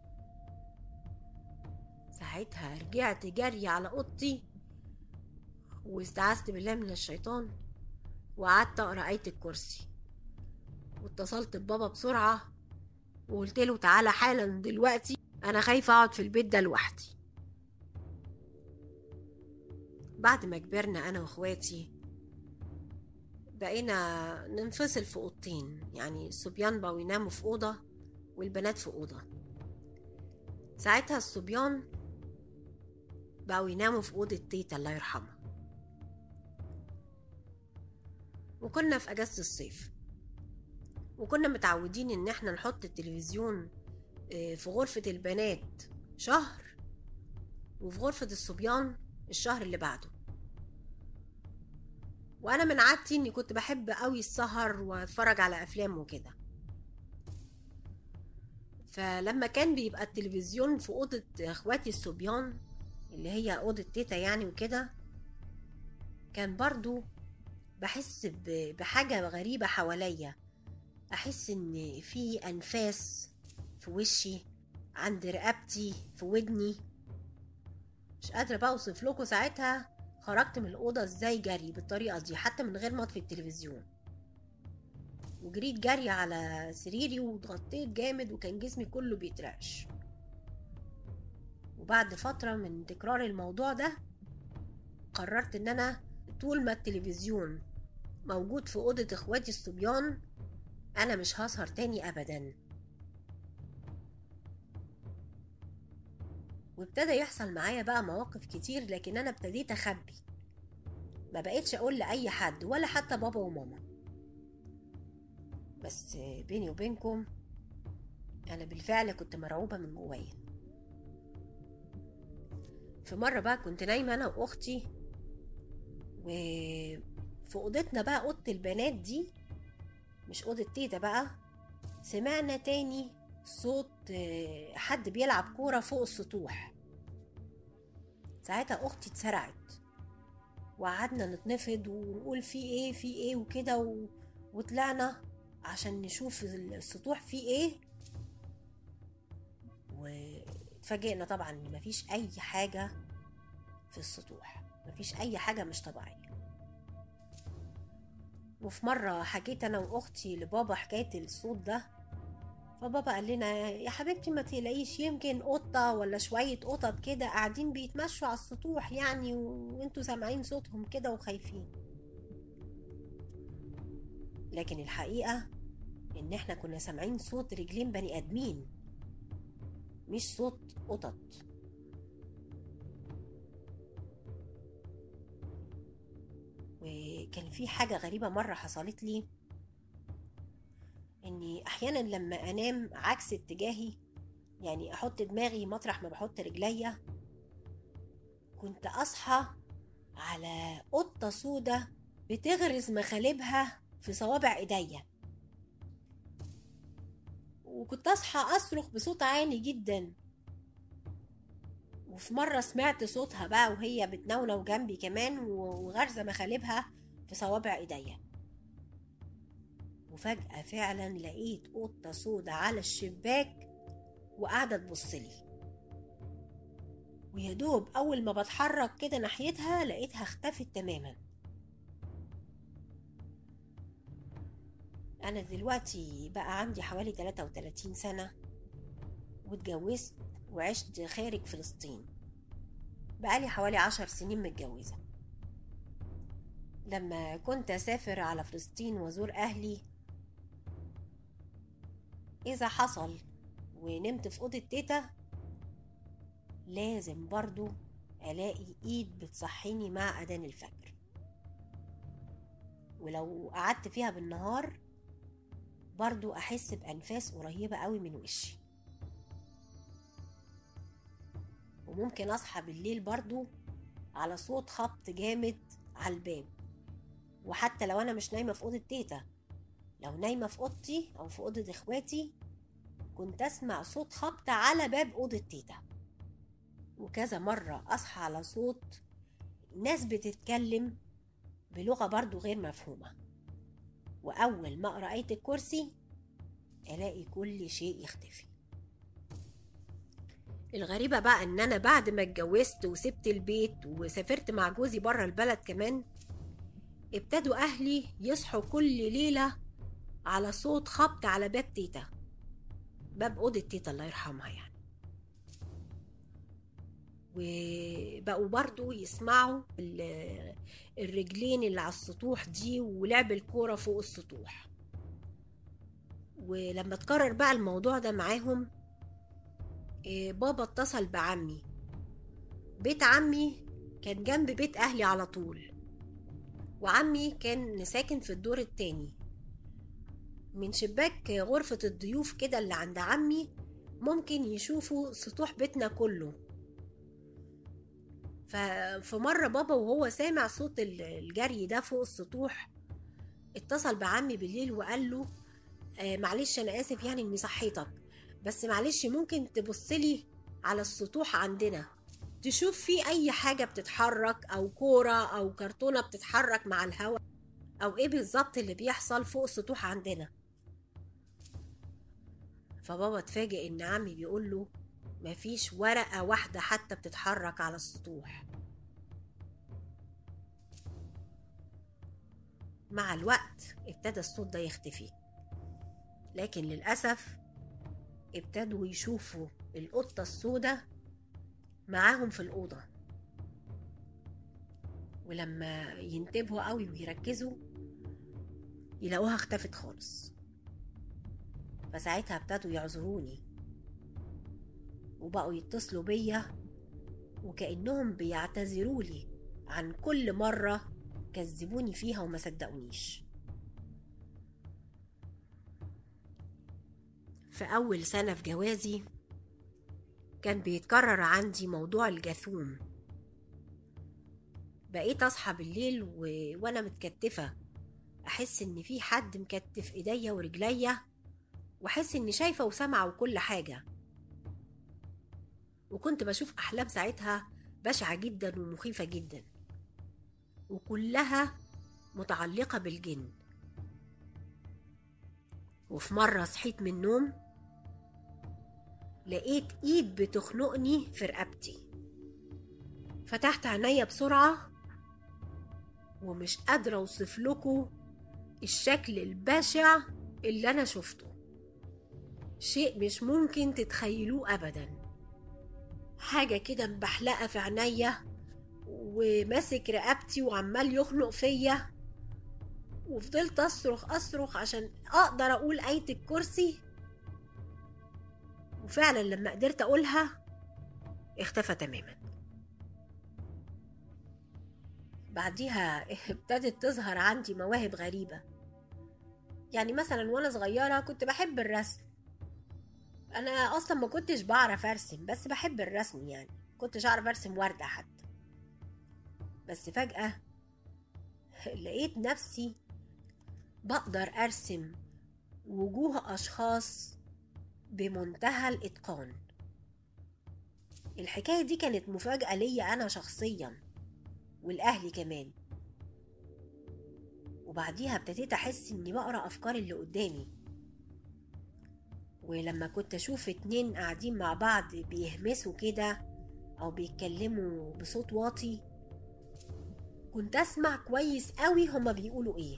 ساعتها رجعت جري على أوضتي واستعذت بالله من الشيطان وقعدت أقرأ آية الكرسي واتصلت ببابا بسرعة وقلت له تعالى حالا دلوقتي أنا خايفة أقعد في البيت ده لوحدي بعد ما كبرنا أنا وإخواتي بقينا ننفصل في أوضتين يعني الصبيان بقوا يناموا في أوضة والبنات في أوضة ساعتها الصبيان بقوا يناموا في أوضة تيتا الله يرحمها وكنا في أجازة الصيف وكنا متعودين إن احنا نحط التلفزيون آه، في غرفة البنات شهر وفي غرفة الصبيان الشهر اللي بعده وأنا من عادتي إني كنت بحب قوي السهر وأتفرج على أفلام وكده فلما كان بيبقى التلفزيون في أوضة إخواتي الصبيان اللي هي أوضة تيتا يعني وكده كان برضو بحس ب- بحاجة غريبة حواليا أحس إن في أنفاس في وشي عند رقبتي في ودني مش قادرة بقى أوصف لكم ساعتها خرجت من الأوضة إزاي جري بالطريقة دي حتى من غير ما أطفي التلفزيون وجريت جري على سريري واتغطيت جامد وكان جسمي كله بيترعش وبعد فترة من تكرار الموضوع ده قررت ان انا طول ما التلفزيون موجود في أوضة اخواتي الصبيان انا مش هسهر تاني ابدا وابتدى يحصل معايا بقى مواقف كتير لكن انا ابتديت اخبي ما بقيتش اقول لاي حد ولا حتى بابا وماما بس بيني وبينكم انا بالفعل كنت مرعوبة من جوايا في مرة بقى كنت نايمة أنا وأختي وفي أوضتنا بقى أوضة البنات دي مش أوضة تيتا بقى سمعنا تاني صوت آه، حد بيلعب كورة فوق السطوح ساعتها أختي اتسرعت وقعدنا نتنفض ونقول في ايه في ايه وكده و... وطلعنا عشان نشوف السطوح فيه ايه واتفاجئنا طبعا ان مفيش اي حاجة في السطوح مفيش اي حاجة مش طبيعية وفي مرة حكيت انا واختي لبابا حكاية الصوت ده فبابا قال لنا يا حبيبتي ما تقلقيش يمكن قطة ولا شوية قطط كده قاعدين بيتمشوا على السطوح يعني و- وانتوا سامعين صوتهم كده وخايفين لكن الحقيقة ان احنا كنا سامعين صوت رجلين بني ادمين مش صوت قطط وكان في حاجة غريبة مرة حصلت لي اني احيانا لما انام عكس اتجاهي يعني احط دماغي مطرح ما بحط رجليا كنت اصحى على قطة سودة بتغرز مخالبها في صوابع ايديا وكنت اصحى اصرخ بصوت عالي جدا وفي مرة سمعت صوتها بقى وهي بتنونو جنبي كمان وغرزة مخالبها في صوابع ايديا وفجأة فعلا لقيت قطة سودة على الشباك وقاعدة تبصلي ويا دوب أول ما بتحرك كده ناحيتها لقيتها اختفت تماما أنا دلوقتي بقى عندي حوالي 33 سنة واتجوزت وعشت خارج فلسطين بقالي حوالي عشر سنين متجوزة لما كنت أسافر على فلسطين وأزور أهلي إذا حصل ونمت في أوضة تيتا لازم برضو ألاقي إيد بتصحيني مع أذان الفجر ولو قعدت فيها بالنهار برضو أحس بأنفاس قريبة قوي من وشي وممكن أصحى بالليل برضو على صوت خبط جامد على الباب وحتى لو أنا مش نايمة في أوضة تيتا لو نايمة في أوضتي أو في أوضة إخواتي كنت أسمع صوت خبط على باب أوضة تيتا وكذا مرة أصحى على صوت ناس بتتكلم بلغة برضو غير مفهومة وأول ما أقرأ آية الكرسي ألاقي كل شيء يختفي الغريبة بقى إن أنا بعد ما اتجوزت وسبت البيت وسافرت مع جوزي برا البلد كمان ابتدوا أهلي يصحوا كل ليلة على صوت خبط على باب تيتا باب أوضة تيتا الله يرحمها يعني وبقوا برضو يسمعوا الرجلين اللي على السطوح دي ولعب الكورة فوق السطوح ولما تكرر بقى الموضوع ده معاهم بابا اتصل بعمي بيت عمي كان جنب بيت أهلي على طول وعمي كان ساكن في الدور التاني من شباك غرفة الضيوف كده اللي عند عمي ممكن يشوفوا سطوح بيتنا كله ففي مرة بابا وهو سامع صوت الجري ده فوق السطوح اتصل بعمي بالليل وقال له آه معلش انا اسف يعني اني صحيتك بس معلش ممكن تبصلي على السطوح عندنا تشوف في اي حاجة بتتحرك او كورة او كرتونة بتتحرك مع الهواء او ايه بالظبط اللي بيحصل فوق السطوح عندنا فبابا اتفاجئ ان عمي بيقول له مفيش ورقة واحدة حتى بتتحرك على السطوح مع الوقت ابتدى الصوت ده يختفي لكن للأسف ابتدوا يشوفوا القطة السوداء معاهم في الأوضة ولما ينتبهوا قوي ويركزوا يلاقوها اختفت خالص فساعتها ابتدوا يعذروني وبقوا يتصلوا بيا وكأنهم بيعتذروا لي عن كل مرة كذبوني فيها وما صدقونيش في أول سنة في جوازي كان بيتكرر عندي موضوع الجاثوم بقيت أصحى بالليل و... وأنا متكتفة أحس إن في حد مكتف إيديا ورجليا وأحس إني شايفة وسامعة وكل حاجة وكنت بشوف أحلام ساعتها بشعة جدا ومخيفة جدا وكلها متعلقة بالجن وفي مرة صحيت من النوم لقيت ايد بتخنقني في رقبتي فتحت عينيا بسرعة ومش قادرة اوصف لكم الشكل البشع اللي انا شفته شيء مش ممكن تتخيلوه ابدا حاجة كده مبحلقة في عينيا وماسك رقبتي وعمال يخنق فيا وفضلت اصرخ اصرخ عشان اقدر اقول آية الكرسي وفعلا لما قدرت اقولها اختفى تماما بعديها ابتدت تظهر عندي مواهب غريبة يعني مثلا وانا صغيرة كنت بحب الرسم انا اصلا ما كنتش بعرف ارسم بس بحب الرسم يعني كنتش اعرف ارسم وردة حتى بس فجأة لقيت نفسي بقدر أرسم وجوه أشخاص بمنتهى الإتقان الحكاية دي كانت مفاجأة ليا أنا شخصيا والأهلي كمان وبعديها ابتديت أحس إني بقرأ أفكار اللي قدامي ولما كنت أشوف اتنين قاعدين مع بعض بيهمسوا كده أو بيتكلموا بصوت واطي كنت أسمع كويس قوي هما بيقولوا إيه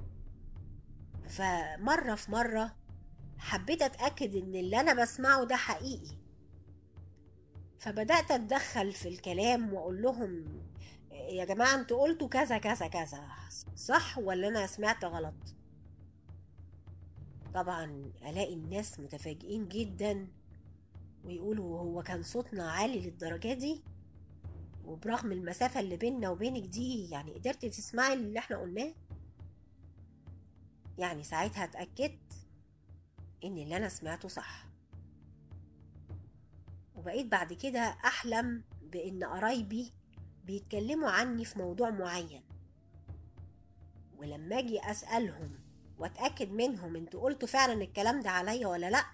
فمرة في مرة حبيت أتأكد إن اللي أنا بسمعه ده حقيقي فبدأت أتدخل في الكلام وأقول لهم يا جماعة انتوا قلتوا كذا كذا كذا صح ولا أنا سمعت غلط طبعا ألاقي الناس متفاجئين جدا ويقولوا هو كان صوتنا عالي للدرجة دي وبرغم المسافة اللي بيننا وبينك دي يعني قدرتي تسمعي اللي احنا قلناه يعني ساعتها اتأكدت إن اللي أنا سمعته صح وبقيت بعد كده أحلم بإن قرايبي بيتكلموا عني في موضوع معين ولما أجي أسألهم وأتأكد منهم انتوا قلتوا فعلا الكلام ده عليا ولا لأ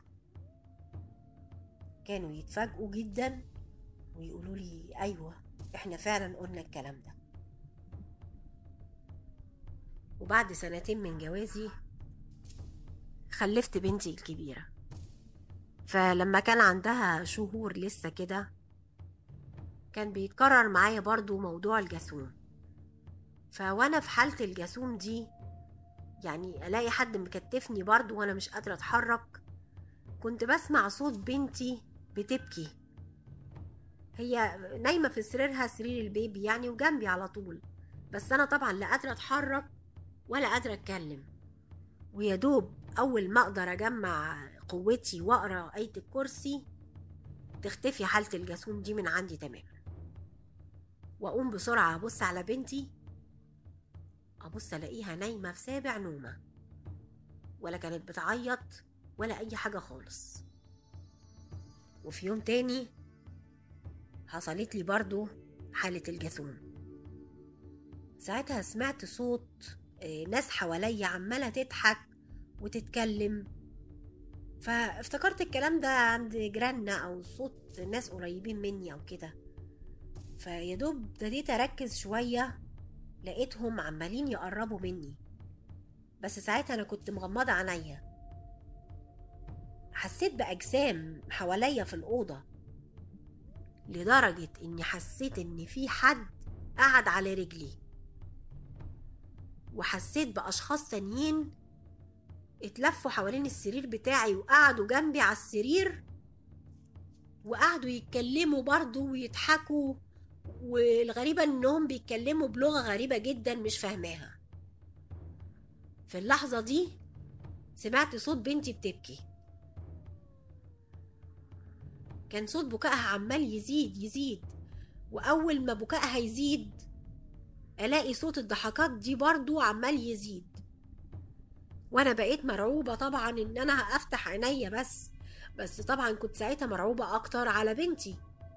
كانوا يتفاجئوا جدا ويقولوا لي أيوة احنا فعلا قلنا الكلام ده وبعد سنتين من جوازي خلفت بنتي الكبيرة فلما كان عندها شهور لسه كده كان بيتكرر معايا برضو موضوع الجاسوم فوانا في حالة الجاسوم دي يعني الاقي حد مكتفني برضو وانا مش قادرة اتحرك كنت بسمع صوت بنتي بتبكي هي نايمة في سريرها سرير البيبي يعني وجنبي على طول بس انا طبعا لا قادرة اتحرك ولا قادرة اتكلم ويا دوب اول ما اقدر اجمع قوتي واقرا ايه الكرسي تختفي حالة الجاسوم دي من عندي تماما واقوم بسرعة ابص على بنتي ابص الاقيها نايمة في سابع نومة ولا كانت بتعيط ولا اي حاجة خالص وفي يوم تاني حصلت لي برضو حالة الجاثوم ساعتها سمعت صوت ناس حواليا عمالة تضحك وتتكلم فافتكرت الكلام ده عند جيراننا او صوت ناس قريبين مني او كده فيدوب ابتديت اركز شوية لقيتهم عمالين يقربوا مني بس ساعتها انا كنت مغمضة عينيا حسيت بأجسام حواليا في الأوضة لدرجة إني حسيت إن في حد قعد على رجلي وحسيت بأشخاص تانيين اتلفوا حوالين السرير بتاعي وقعدوا جنبي على السرير وقعدوا يتكلموا برضو ويضحكوا والغريبة انهم بيتكلموا بلغة غريبة جدا مش فاهماها في اللحظة دي سمعت صوت بنتي بتبكي كان صوت بكائها عمال يزيد يزيد وأول ما بكائها يزيد ألاقي صوت الضحكات دي برضو عمال يزيد وأنا بقيت مرعوبة طبعا إن أنا أفتح عينيا بس بس طبعا كنت ساعتها مرعوبة أكتر على بنتي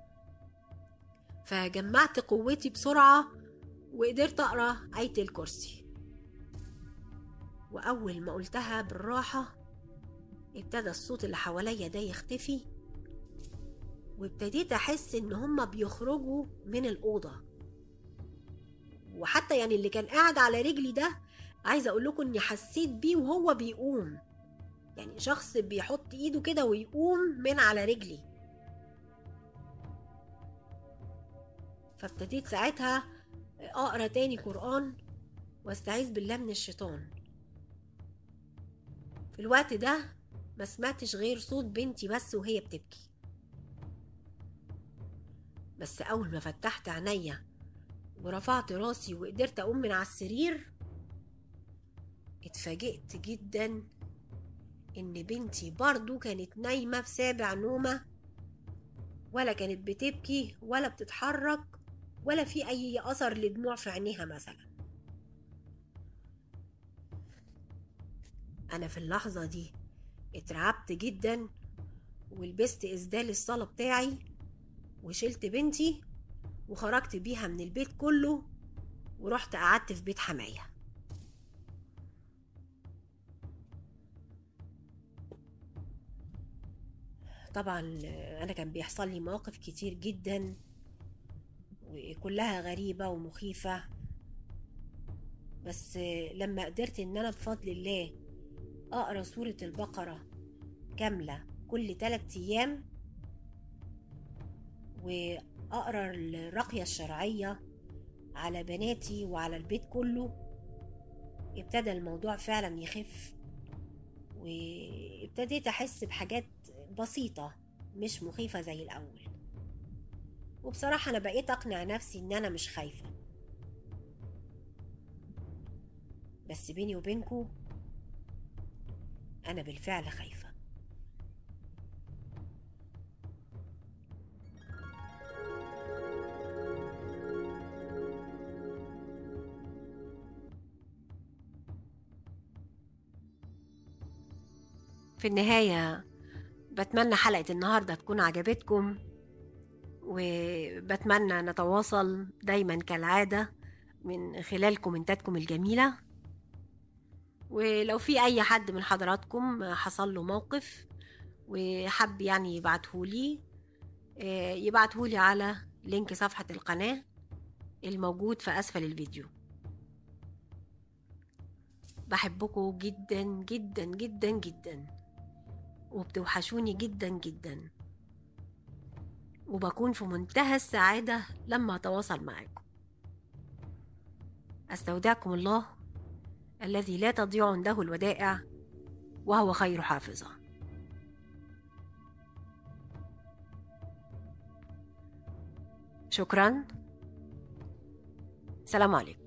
فجمعت قوتي بسرعة وقدرت أقرأ آية الكرسي وأول ما قلتها بالراحة ابتدى الصوت اللي حواليا ده يختفي وابتديت أحس إن هما بيخرجوا من الأوضة وحتى يعني اللي كان قاعد على رجلي ده عايزة أقول لكم إني حسيت بيه وهو بيقوم يعني شخص بيحط إيده كده ويقوم من على رجلي فابتديت ساعتها أقرأ تاني قرآن واستعيذ بالله من الشيطان في الوقت ده ما سمعتش غير صوت بنتي بس وهي بتبكي بس أول ما فتحت عينيا ورفعت راسي وقدرت أقوم من على السرير اتفاجئت جدا إن بنتي برضو كانت نايمة في سابع نومة ولا كانت بتبكي ولا بتتحرك ولا في أي أثر لدموع في عينيها مثلا أنا في اللحظة دي اترعبت جدا ولبست إسدال الصلاة بتاعي وشلت بنتي وخرجت بيها من البيت كله ورحت قعدت في بيت حماية طبعا أنا كان بيحصل لي مواقف كتير جدا وكلها غريبة ومخيفة بس لما قدرت إن أنا بفضل الله أقرأ سورة البقرة كاملة كل تلات أيام وأقرأ الرقية الشرعية على بناتي وعلى البيت كله ابتدى الموضوع فعلا يخف وابتديت أحس بحاجات بسيطة مش مخيفة زي الأول وبصراحة أنا بقيت أقنع نفسي إن أنا مش خايفة بس بيني وبينكو أنا بالفعل خايفة في النهاية بتمنى حلقة النهاردة تكون عجبتكم وبتمنى نتواصل دايما كالعادة من خلال كومنتاتكم الجميلة ولو في أي حد من حضراتكم حصل له موقف وحب يعني يبعتهولي آه، يبعتهولي على لينك صفحة القناة الموجود في أسفل الفيديو بحبكم جدا جدا جدا جدا وبتوحشوني جدا جدا وبكون في منتهى السعادة لما أتواصل معاكم أستودعكم الله الذي لا تضيع عنده الودائع وهو خير حافظة شكرا سلام عليكم